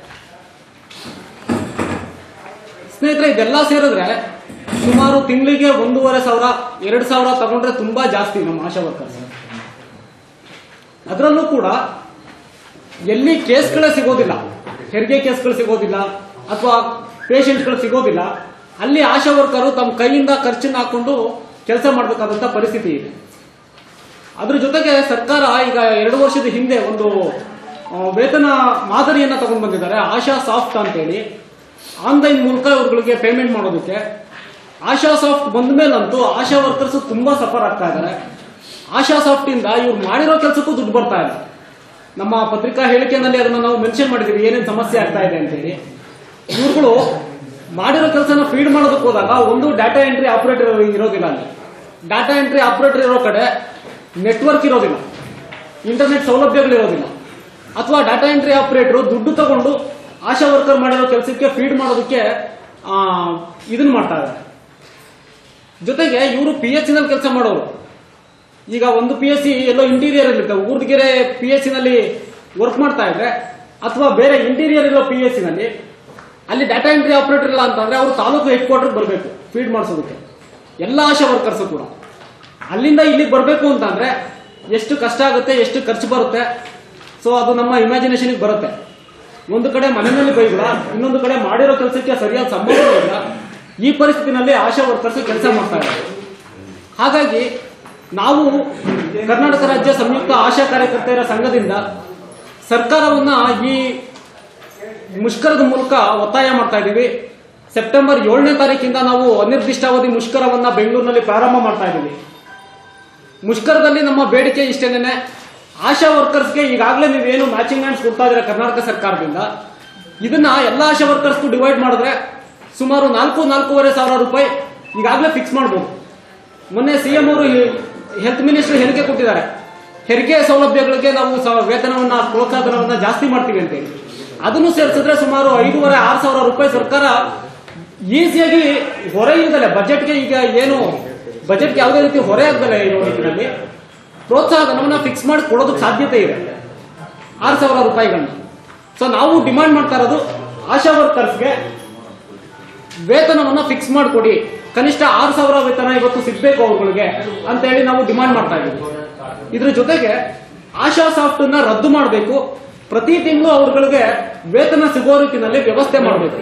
ಸ್ನೇಹಿತರೆ ಇದೆಲ್ಲ ಸೇರಿದ್ರೆ ಸುಮಾರು ತಿಂಗಳಿಗೆ ಒಂದೂವರೆ ಸಾವಿರ ಎರಡು ಸಾವಿರ ತಗೊಂಡ್ರೆ ತುಂಬಾ ಜಾಸ್ತಿ ನಮ್ಮ ಆಶಾ ವರ್ಕರ್ಸ್ ಅದರಲ್ಲೂ ಕೂಡ ಎಲ್ಲಿ ಕೇಸ್ಗಳೇ ಸಿಗೋದಿಲ್ಲ ಹೆರಿಗೆ ಕೇಸ್ಗಳು ಸಿಗೋದಿಲ್ಲ ಅಥವಾ ಪೇಷಂಟ್ಗಳು ಸಿಗೋದಿಲ್ಲ ಅಲ್ಲಿ ಆಶಾ ವರ್ಕರು ತಮ್ಮ ಕೈಯಿಂದ ಖರ್ಚನ್ನ ಹಾಕೊಂಡು ಕೆಲಸ ಮಾಡಬೇಕಾದಂತ ಪರಿಸ್ಥಿತಿ ಇದೆ ಅದ್ರ ಜೊತೆಗೆ ಸರ್ಕಾರ ಈಗ ಎರಡು ವರ್ಷದ ಹಿಂದೆ ಒಂದು ಆ, ವೇತನ ಮಾದರಿಯನ್ನ ತಗೊಂಡು ಬಂದಿದ್ದಾರೆ ಆಶಾ ಸಾಫ್ಟ್ ಅಂತೇಳಿ ಆನ್ಲೈನ್ ಮೂಲಕ ಇವ್ರುಗಳಿಗೆ ಪೇಮೆಂಟ್ ಮಾಡೋದಕ್ಕೆ ಆಶಾ ಸಾಫ್ಟ್ ಬಂದ ಮೇಲಂತೂ ಆಶಾ ವರ್ಕರ್ಸ್ ತುಂಬಾ ಸಫರ್ ಆಗ್ತಾ ಇದ್ದಾರೆ ಆಶಾ ಸಾಫ್ಟ್ ಇಂದ ಇವ್ರು ಮಾಡಿರೋ ಕೆಲಸಕ್ಕೂ ದುಡ್ಡು ಬರ್ತಾ ಇಲ್ಲ ನಮ್ಮ ಪತ್ರಿಕಾ ಹೇಳಿಕೆಯಲ್ಲಿ ಅದನ್ನ ನಾವು ಮೆನ್ಷನ್ ಮಾಡಿದೀವಿ ಏನೇನು ಸಮಸ್ಯೆ ಆಗ್ತಾ ಇದೆ ಅಂತೇಳಿ ಇವ್ರುಗಳು ಮಾಡಿರೋ ಕೆಲಸನ ಫೀಡ್ ಮಾಡೋದಕ್ಕೆ ಹೋದಾಗ ಒಂದು ಡಾಟಾ ಎಂಟ್ರಿ ಆಪರೇಟರ್ ಇರೋದಿಲ್ಲ ಅಲ್ಲಿ ಡಾಟಾ ಎಂಟ್ರಿ ಆಪರೇಟರ್ ಇರೋ ಕಡೆ ನೆಟ್ವರ್ಕ್ ಇರೋದಿಲ್ಲ ಇಂಟರ್ನೆಟ್ ಸೌಲಭ್ಯಗಳು ಇರೋದಿಲ್ಲ ಅಥವಾ ಡಾಟಾ ಎಂಟ್ರಿ ಆಪರೇಟರ್ ದುಡ್ಡು ತಗೊಂಡು ಆಶಾ ವರ್ಕರ್ ಮಾಡಿರೋ ಕೆಲಸಕ್ಕೆ ಫೀಡ್ ಮಾಡೋದಕ್ಕೆ ಆ, ಇದನ್ನ ಮಾಡ್ತಾ ಇದ್ದಾರೆ ಜೊತೆಗೆ ಇವರು ಪಿ ಎಚ್ ನಲ್ಲಿ ಕೆಲಸ ಮಾಡೋರು ಈಗ ಒಂದು ಪಿ ಎಸ್ ಸಿ ಎಲ್ಲೋ ಇಂಟೀರಿಯರ್ ಇರುತ್ತೆ ಊರ್ದಗೆರೆ ಪಿ ಎಸ್ ಸಿ ನಲ್ಲಿ ವರ್ಕ್ ಮಾಡ್ತಾ ಇದ್ರೆ ಅಥವಾ ಬೇರೆ ಇಂಟೀರಿಯರ್ ಇರೋ ಪಿ ಎಸ್ ಸಿ ನಲ್ಲಿ ಅಲ್ಲಿ ಡಾಟಾ ಎಂಟ್ರಿ ಆಪರೇಟರ್ ಇಲ್ಲ ಅಂತಂದ್ರೆ ಅವರು ತಾಲೂಕು ಹೆಡ್ ಕ್ವಾರ್ಟರ್ ಬರಬೇಕು ಫೀಡ್ ಮಾಡಿಸೋದಕ್ಕೆ ಎಲ್ಲ ಆಶಾ ವರ್ಕರ್ಸ್ ಕೂಡ ಅಲ್ಲಿಂದ ಇಲ್ಲಿಗೆ ಬರಬೇಕು ಅಂತಂದ್ರೆ ಎಷ್ಟು ಕಷ್ಟ ಆಗುತ್ತೆ ಎಷ್ಟು ಖರ್ಚು ಬರುತ್ತೆ ಸೊ ಅದು ನಮ್ಮ ಇಮ್ಯಾಜಿನೇಷನ್ಗೆ ಬರುತ್ತೆ ಒಂದು ಕಡೆ ಮನೆಯಲ್ಲಿ ಬೈಗುಳ ಇನ್ನೊಂದು ಕಡೆ ಮಾಡಿರೋ ಕೆಲಸಕ್ಕೆ ಸರಿಯಾದ ಸಂಬಂಧ ಇಲ್ಲ ಈ ಪರಿಸ್ಥಿತಿನಲ್ಲಿ ಆಶಾ ವರ್ಕರ್ಸ್ ಕೆಲಸ ಮಾಡ್ತಾ ಇದ್ದಾರೆ ಹಾಗಾಗಿ ನಾವು ಕರ್ನಾಟಕ ರಾಜ್ಯ ಸಂಯುಕ್ತ ಆಶಾ ಕಾರ್ಯಕರ್ತೆಯರ ಸಂಘದಿಂದ ಸರ್ಕಾರವನ್ನ ಈ ಮುಷ್ಕರದ ಮೂಲಕ ಒತ್ತಾಯ ಮಾಡ್ತಾ ಇದ್ದೀವಿ ಸೆಪ್ಟೆಂಬರ್ ಏಳನೇ ತಾರೀಕಿಂದ ನಾವು ಅನಿರ್ದಿಷ್ಟಾವಧಿ ಮುಷ್ಕರವನ್ನ ಬೆಂಗಳೂರಿನಲ್ಲಿ ಪ್ರಾರಂಭ ಮಾಡ್ತಾ ಇದ್ದೀವಿ ಮುಷ್ಕರದಲ್ಲಿ ನಮ್ಮ ಬೇಡಿಕೆ ಇಷ್ಟೇನೆ ಆಶಾ ವರ್ಕರ್ಸ್ಗೆ ಈಗಾಗಲೇ ನೀವೇನು ಮ್ಯಾಚಿಂಗ್ ಹ್ಯಾಂಡ್ಸ್ ಕೊಡ್ತಾ ಇದ್ದೀರಾ ಕರ್ನಾಟಕ ಸರ್ಕಾರದಿಂದ ಇದನ್ನ ಎಲ್ಲ ಆಶಾ ವರ್ಕರ್ಸ್ಗೂ ಡಿವೈಡ್ ಮಾಡಿದ್ರೆ ಸುಮಾರು ನಾಲ್ಕು ನಾಲ್ಕೂವರೆ ಸಾವಿರ ರೂಪಾಯಿ ಈಗಾಗಲೇ ಫಿಕ್ಸ್ ಮಾಡ್ಬೋದು ಮೊನ್ನೆ ಸಿಎಂ ಅವರು ಹೆಲ್ತ್ ಮಿನಿಸ್ಟರ್ ಹೇಳಿಕೆ ಕೊಟ್ಟಿದ್ದಾರೆ ಹೆರಿಗೆ ಸೌಲಭ್ಯಗಳಿಗೆ ನಾವು ಸ- ವೇತನವನ್ನ ಪ್ರೋತ್ಸಾಹಧನವನ್ನ ಜಾಸ್ತಿ ಮಾಡ್ತೀವಿ ಅಂತೇಳಿ ಅದನ್ನು ಸೇರಿಸಿದ್ರೆ ಸುಮಾರು ಐದೂವರೆ ಆರು ಸಾವಿರ ರೂಪಾಯಿ ಸರ್ಕಾರ ಈಸಿಯಾಗಿ ಹೊರೆ ಇಲ್ದಲೆ ಬಜೆಟ್ಗೆ ಈಗ ಏನು ಬಜೆಟ್ಗೆ ಯಾವುದೇ ರೀತಿ ಹೊರೆ ಆಗ್ದಲೆ ಇರೋ ನಿಟ್ಟಿನಲ್ಲಿ ಪ್ರೋತ್ಸಾಹಧನವನ್ನ ಫಿಕ್ಸ್ ಮಾಡಿ ಕೊಡೋದಕ್ಕೆ ಸಾಧ್ಯತೆ ಇದೆ ಆರು ಸಾವಿರ ರೂಪಾಯಿಗಳನ್ನ ಸೊ ನಾವು ಡಿಮಾಂಡ್ ಮಾಡ್ತಾ ಇರೋದು ಆಶಾ ವರ್ಕರ್ಸ್ಗೆ ವೇತನವನ್ನ ಫಿಕ್ಸ್ ಮಾಡಿಕೊಡಿ ಕನಿಷ್ಠ ಆರು ಸಾವಿರ ವೇತನ ಇವತ್ತು ಸಿಗ್ಬೇಕು ಅವ್ರುಗಳಿಗೆ ಅಂತ ಹೇಳಿ ನಾವು ಡಿಮಾಂಡ್ ಮಾಡ್ತಾ ಇದ್ದೀವಿ ಇದ್ರ ಜೊತೆಗೆ ಆಶಾ ಸಾಫ್ಟ್ ನ ರದ್ದು ಮಾಡಬೇಕು ಪ್ರತಿ ತಿಂಗಳು ಅವ್ರುಗಳಿಗೆ ವೇತನ ಸಿಗೋ ರೀತಿನಲ್ಲಿ ವ್ಯವಸ್ಥೆ ಮಾಡಬೇಕು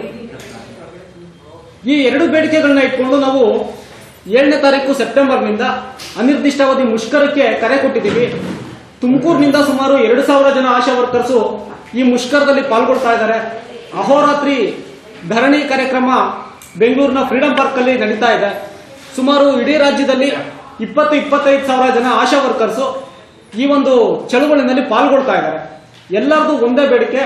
ಈ ಎರಡು ಬೇಡಿಕೆಗಳನ್ನ ಇಟ್ಕೊಂಡು ನಾವು ಏಳನೇ ತಾರೀಕು ಸೆಪ್ಟೆಂಬರ್ನಿಂದ ಅನಿರ್ದಿಷ್ಟಾವಧಿ ಮುಷ್ಕರಕ್ಕೆ ಕರೆ ಕೊಟ್ಟಿದ್ದೀವಿ ತುಮಕೂರಿನಿಂದ ಸುಮಾರು ಎರಡು ಸಾವಿರ ಜನ ಆಶಾ ವರ್ಕರ್ಸು ಈ ಮುಷ್ಕರದಲ್ಲಿ ಪಾಲ್ಗೊಳ್ತಾ ಇದ್ದಾರೆ ಅಹೋರಾತ್ರಿ ಧರಣಿ ಕಾರ್ಯಕ್ರಮ ಬೆಂಗಳೂರಿನ ಫ್ರೀಡಂ ಪಾರ್ಕ್ ಅಲ್ಲಿ ನಡೀತಾ ಇದೆ ಸುಮಾರು ಇಡೀ ರಾಜ್ಯದಲ್ಲಿ ಇಪ್ಪತ್ತು ಇಪ್ಪತ್ತೈದು ಸಾವಿರ ಜನ ಆಶಾ ವರ್ಕರ್ಸು ಈ ಒಂದು ಚಳುವಳಿನಲ್ಲಿ ಪಾಲ್ಗೊಳ್ತಾ ಇದ್ದಾರೆ ಎಲ್ಲರದು ಒಂದೇ ಬೇಡಿಕೆ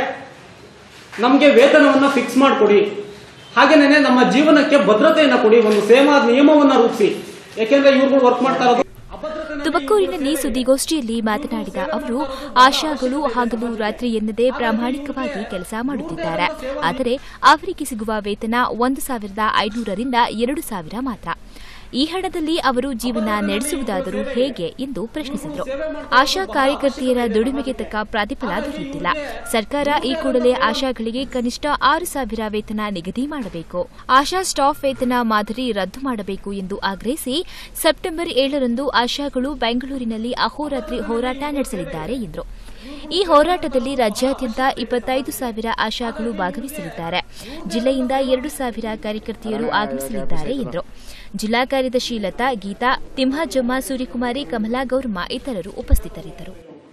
ನಮಗೆ ವೇತನವನ್ನ ಫಿಕ್ಸ್ ಮಾಡಿಕೊಡಿ ಹಾಗೇನೆ ನಮ್ಮ ಜೀವನಕ್ಕೆ ಭದ್ರತೆಯನ್ನ ಕೊಡಿ ಒಂದು ಸೇವಾ ನಿಯಮವನ್ನ ರೂಪಿಸಿ ಯಾಕೆಂದ್ರೆ ಇವ್ರುಗಳು ವರ್ಕ್ ಮಾಡ್ತಾ ಇರೋದು ತುಮಕೂರಿನಲ್ಲಿ ಸುದ್ದಿಗೋಷ್ಠಿಯಲ್ಲಿ ಮಾತನಾಡಿದ ಅವರು ಆಶಾಗಳು ಹಗಲು ರಾತ್ರಿ ಎನ್ನದೇ ಪ್ರಾಮಾಣಿಕವಾಗಿ ಕೆಲಸ ಮಾಡುತ್ತಿದ್ದಾರೆ ಆದರೆ ಅವರಿಗೆ ಸಿಗುವ ವೇತನ ಒಂದು ಸಾವಿರದ ಐನೂರರಿಂದ ಎರಡು ಸಾವಿರ ಮಾತ್ರ ಈ ಹಣದಲ್ಲಿ ಅವರು ಜೀವನ ನಡೆಸುವುದಾದರೂ ಹೇಗೆ ಎಂದು ಪ್ರಶ್ನಿಸಿದರು ಆಶಾ ಕಾರ್ಯಕರ್ತೆಯರ ದುಡಿಮೆಗೆ ತಕ್ಕ ಪ್ರತಿಫಲ ದೊರೆಯುತ್ತಿಲ್ಲ ಸರ್ಕಾರ ಈ ಕೂಡಲೇ ಆಶಾಗಳಿಗೆ ಕನಿಷ್ಠ ಆರು ಸಾವಿರ ವೇತನ ನಿಗದಿ ಮಾಡಬೇಕು ಆಶಾ ಸ್ಟಾಫ್ ವೇತನ ಮಾದರಿ ರದ್ದು ಮಾಡಬೇಕು ಎಂದು ಆಗ್ರಹಿಸಿ ಸೆಪ್ಟೆಂಬರ್ ಏಳರಂದು ಆಶಾಗಳು ಬೆಂಗಳೂರಿನಲ್ಲಿ ಅಹೋರಾತ್ರಿ ಹೋರಾಟ ನಡೆಸಲಿದ್ದಾರೆ ಎಂದರು ಈ ಹೋರಾಟದಲ್ಲಿ ರಾಜ್ಯಾದ್ಯಂತ ಇಪ್ಪತ್ತೈದು ಸಾವಿರ ಆಶಾಗಳು ಭಾಗವಹಿಸಲಿದ್ದಾರೆ ಜಿಲ್ಲೆಯಿಂದ ಎರಡು ಸಾವಿರ ಕಾರ್ಯಕರ್ತೆಯರು ಆಗಮಿಸಲಿದ್ದಾರೆ ಎಂದರು ಜಿಲ್ಲಾ ಕಾರ್ಯದರ್ಶಿ ಲತಾ ಗೀತಾ ತಿಮ್ಮಾಜಮ್ಮ ಸೂರ್ಯಕುಮಾರಿ ಕಮಲಾ ಗೌರಮ್ಮ ಇತರರು ಉಪಸ್ಥಿತರಿದ್ದರು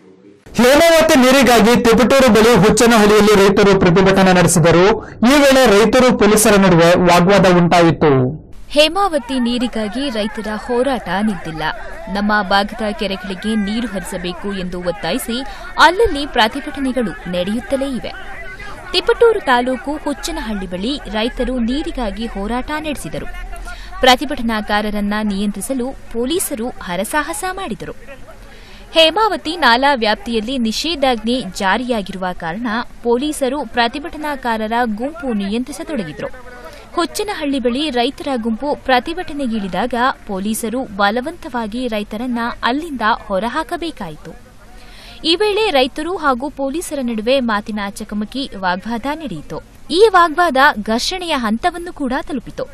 ಹೇಮಾವತಿ ನೀರಿಗಾಗಿ ತಿಪಟೂರು ಬಳಿ ಹುಚ್ಚನಹಳ್ಳಿಯಲ್ಲಿ ರೈತರು ಪ್ರತಿಭಟನೆ ನಡೆಸಿದರು ಈ ವೇಳೆ ರೈತರು ಪೊಲೀಸರ ನಡುವೆ ವಾಗ್ವಾದ ಉಂಟಾಯಿತು ಹೇಮಾವತಿ ನೀರಿಗಾಗಿ ರೈತರ ಹೋರಾಟ ನಿಂತಿಲ್ಲ ನಮ್ಮ ಭಾಗದ ಕೆರೆಗಳಿಗೆ ನೀರು ಹರಿಸಬೇಕು ಎಂದು ಒತ್ತಾಯಿಸಿ ಅಲ್ಲಲ್ಲಿ ಪ್ರತಿಭಟನೆಗಳು ನಡೆಯುತ್ತಲೇ ಇವೆ ತಿಪಟೂರು ತಾಲೂಕು ಹುಚ್ಚನಹಳ್ಳಿ ಬಳಿ ರೈತರು ನೀರಿಗಾಗಿ ಹೋರಾಟ ನಡೆಸಿದರು ಪ್ರತಿಭಟನಾಕಾರರನ್ನ ನಿಯಂತ್ರಿಸಲು ಪೊಲೀಸರು ಹರಸಾಹಸ ಮಾಡಿದರು ಹೇಮಾವತಿ ನಾಲಾ ವ್ಯಾಪ್ತಿಯಲ್ಲಿ ನಿಷೇಧಾಜ್ಞೆ ಜಾರಿಯಾಗಿರುವ ಕಾರಣ ಪೊಲೀಸರು ಪ್ರತಿಭಟನಾಕಾರರ ಗುಂಪು ನಿಯಂತ್ರಿಸತೊಡಗಿದರು ಹುಚ್ಚನಹಳ್ಳಿ ಬಳಿ ರೈತರ ಗುಂಪು ಪ್ರತಿಭಟನೆಗಿಳಿದಾಗ ಪೊಲೀಸರು ಬಲವಂತವಾಗಿ ರೈತರನ್ನ ಅಲ್ಲಿಂದ ಹೊರಹಾಕಬೇಕಾಯಿತು ಈ ವೇಳೆ ರೈತರು ಹಾಗೂ ಪೊಲೀಸರ ನಡುವೆ ಮಾತಿನ ಚಕಮಕಿ ವಾಗ್ವಾದ ನಡೆಯಿತು ಈ ವಾಗ್ವಾದ ಘರ್ಷಣೆಯ ಹಂತವನ್ನು ಕೂಡ ತಲುಪಿತು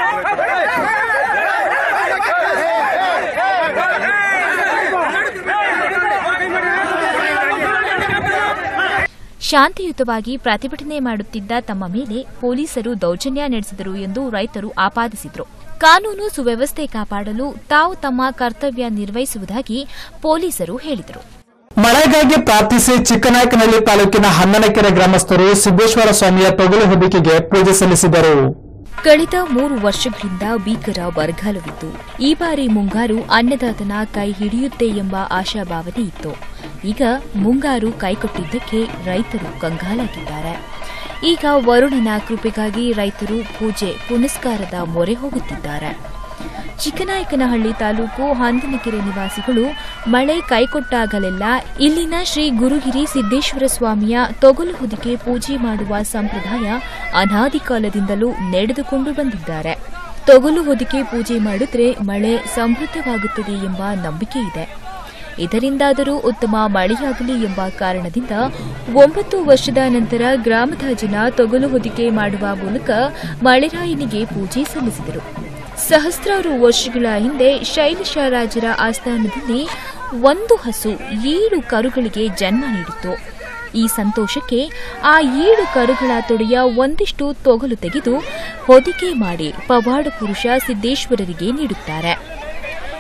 ಶಾಂತಿಯುತವಾಗಿ ಪ್ರತಿಭಟನೆ ಮಾಡುತ್ತಿದ್ದ ತಮ್ಮ ಮೇಲೆ ಪೊಲೀಸರು ದೌರ್ಜನ್ಯ ನಡೆಸಿದರು ಎಂದು ರೈತರು ಆಪಾದಿಸಿದರು ಕಾನೂನು ಸುವ್ಯವಸ್ಥೆ ಕಾಪಾಡಲು ತಾವು ತಮ್ಮ ಕರ್ತವ್ಯ ನಿರ್ವಹಿಸುವುದಾಗಿ ಪೊಲೀಸರು ಹೇಳಿದರು ಮಳೆಗಾಗಿ ಪ್ರಾರ್ಥಿಸಿ ಚಿಕ್ಕನಾಯಕನಹಳ್ಳಿ ತಾಲೂಕಿನ ಹನ್ನನಕೆರೆ ಗ್ರಾಮಸ್ಥರು ಸಿದ್ದೇಶ್ವರ ಸ್ವಾಮಿಯ ತೊಗಲು ಹೊದಿಕೆಗೆ ಪೂಜೆ ಸಲ್ಲಿಸಿದರು ಕಳೆದ ಮೂರು ವರ್ಷಗಳಿಂದ ಭೀಕರ ಬರಗಾಲವಿತ್ತು ಈ ಬಾರಿ ಮುಂಗಾರು ಅನ್ನದಾತನ ಕೈ ಹಿಡಿಯುತ್ತೆ ಎಂಬ ಆಶಾಭಾವನೆ ಇತ್ತು ಈಗ ಮುಂಗಾರು ಕೈಕೊಟ್ಟಿದ್ದಕ್ಕೆ ರೈತರು ಕಂಗಾಲಾಗಿದ್ದಾರೆ ಈಗ ವರುಣನ ಕೃಪೆಗಾಗಿ ರೈತರು ಪೂಜೆ ಪುನಸ್ಕಾರದ ಮೊರೆ ಹೋಗುತ್ತಿದ್ದಾರೆ ಚಿಕ್ಕನಾಯಕನಹಳ್ಳಿ ತಾಲೂಕು ಹಂದನಕೆರೆ ನಿವಾಸಿಗಳು ಮಳೆ ಕೈಕೊಟ್ಟಾಗಲೆಲ್ಲ ಇಲ್ಲಿನ ಶ್ರೀ ಗುರುಗಿರಿ ಸಿದ್ದೇಶ್ವರ ಸ್ವಾಮಿಯ ತೊಗಲು ಹೊದಿಕೆ ಪೂಜೆ ಮಾಡುವ ಸಂಪ್ರದಾಯ ಅನಾದಿ ಕಾಲದಿಂದಲೂ ನಡೆದುಕೊಂಡು ಬಂದಿದ್ದಾರೆ ತೊಗಲು ಹೊದಿಕೆ ಪೂಜೆ ಮಾಡಿದ್ರೆ ಮಳೆ ಸಮೃದ್ಧವಾಗುತ್ತದೆ ಎಂಬ ನಂಬಿಕೆ ಇದೆ ಇದರಿಂದಾದರೂ ಉತ್ತಮ ಮಳೆಯಾಗಲಿ ಎಂಬ ಕಾರಣದಿಂದ ಒಂಬತ್ತು ವರ್ಷದ ನಂತರ ಗ್ರಾಮದ ಜನ ತೊಗಲು ಹೊದಿಕೆ ಮಾಡುವ ಮೂಲಕ ಮಳೆರಾಯನಿಗೆ ಪೂಜೆ ಸಲ್ಲಿಸಿದರು ಸಹಸ್ರಾರು ವರ್ಷಗಳ ಹಿಂದೆ ಶೈಲಶರಾಜರ ಆಸ್ಥಾನದಲ್ಲಿ ಒಂದು ಹಸು ಏಳು ಕರುಗಳಿಗೆ ಜನ್ಮ ನೀಡಿತು ಈ ಸಂತೋಷಕ್ಕೆ ಆ ಏಳು ಕರುಗಳ ತೊಡೆಯ ಒಂದಿಷ್ಟು ತೊಗಲು ತೆಗೆದು ಹೊದಿಕೆ ಮಾಡಿ ಪವಾಡ ಪುರುಷ ಸಿದ್ದೇಶ್ವರರಿಗೆ ನೀಡುತ್ತಾರೆ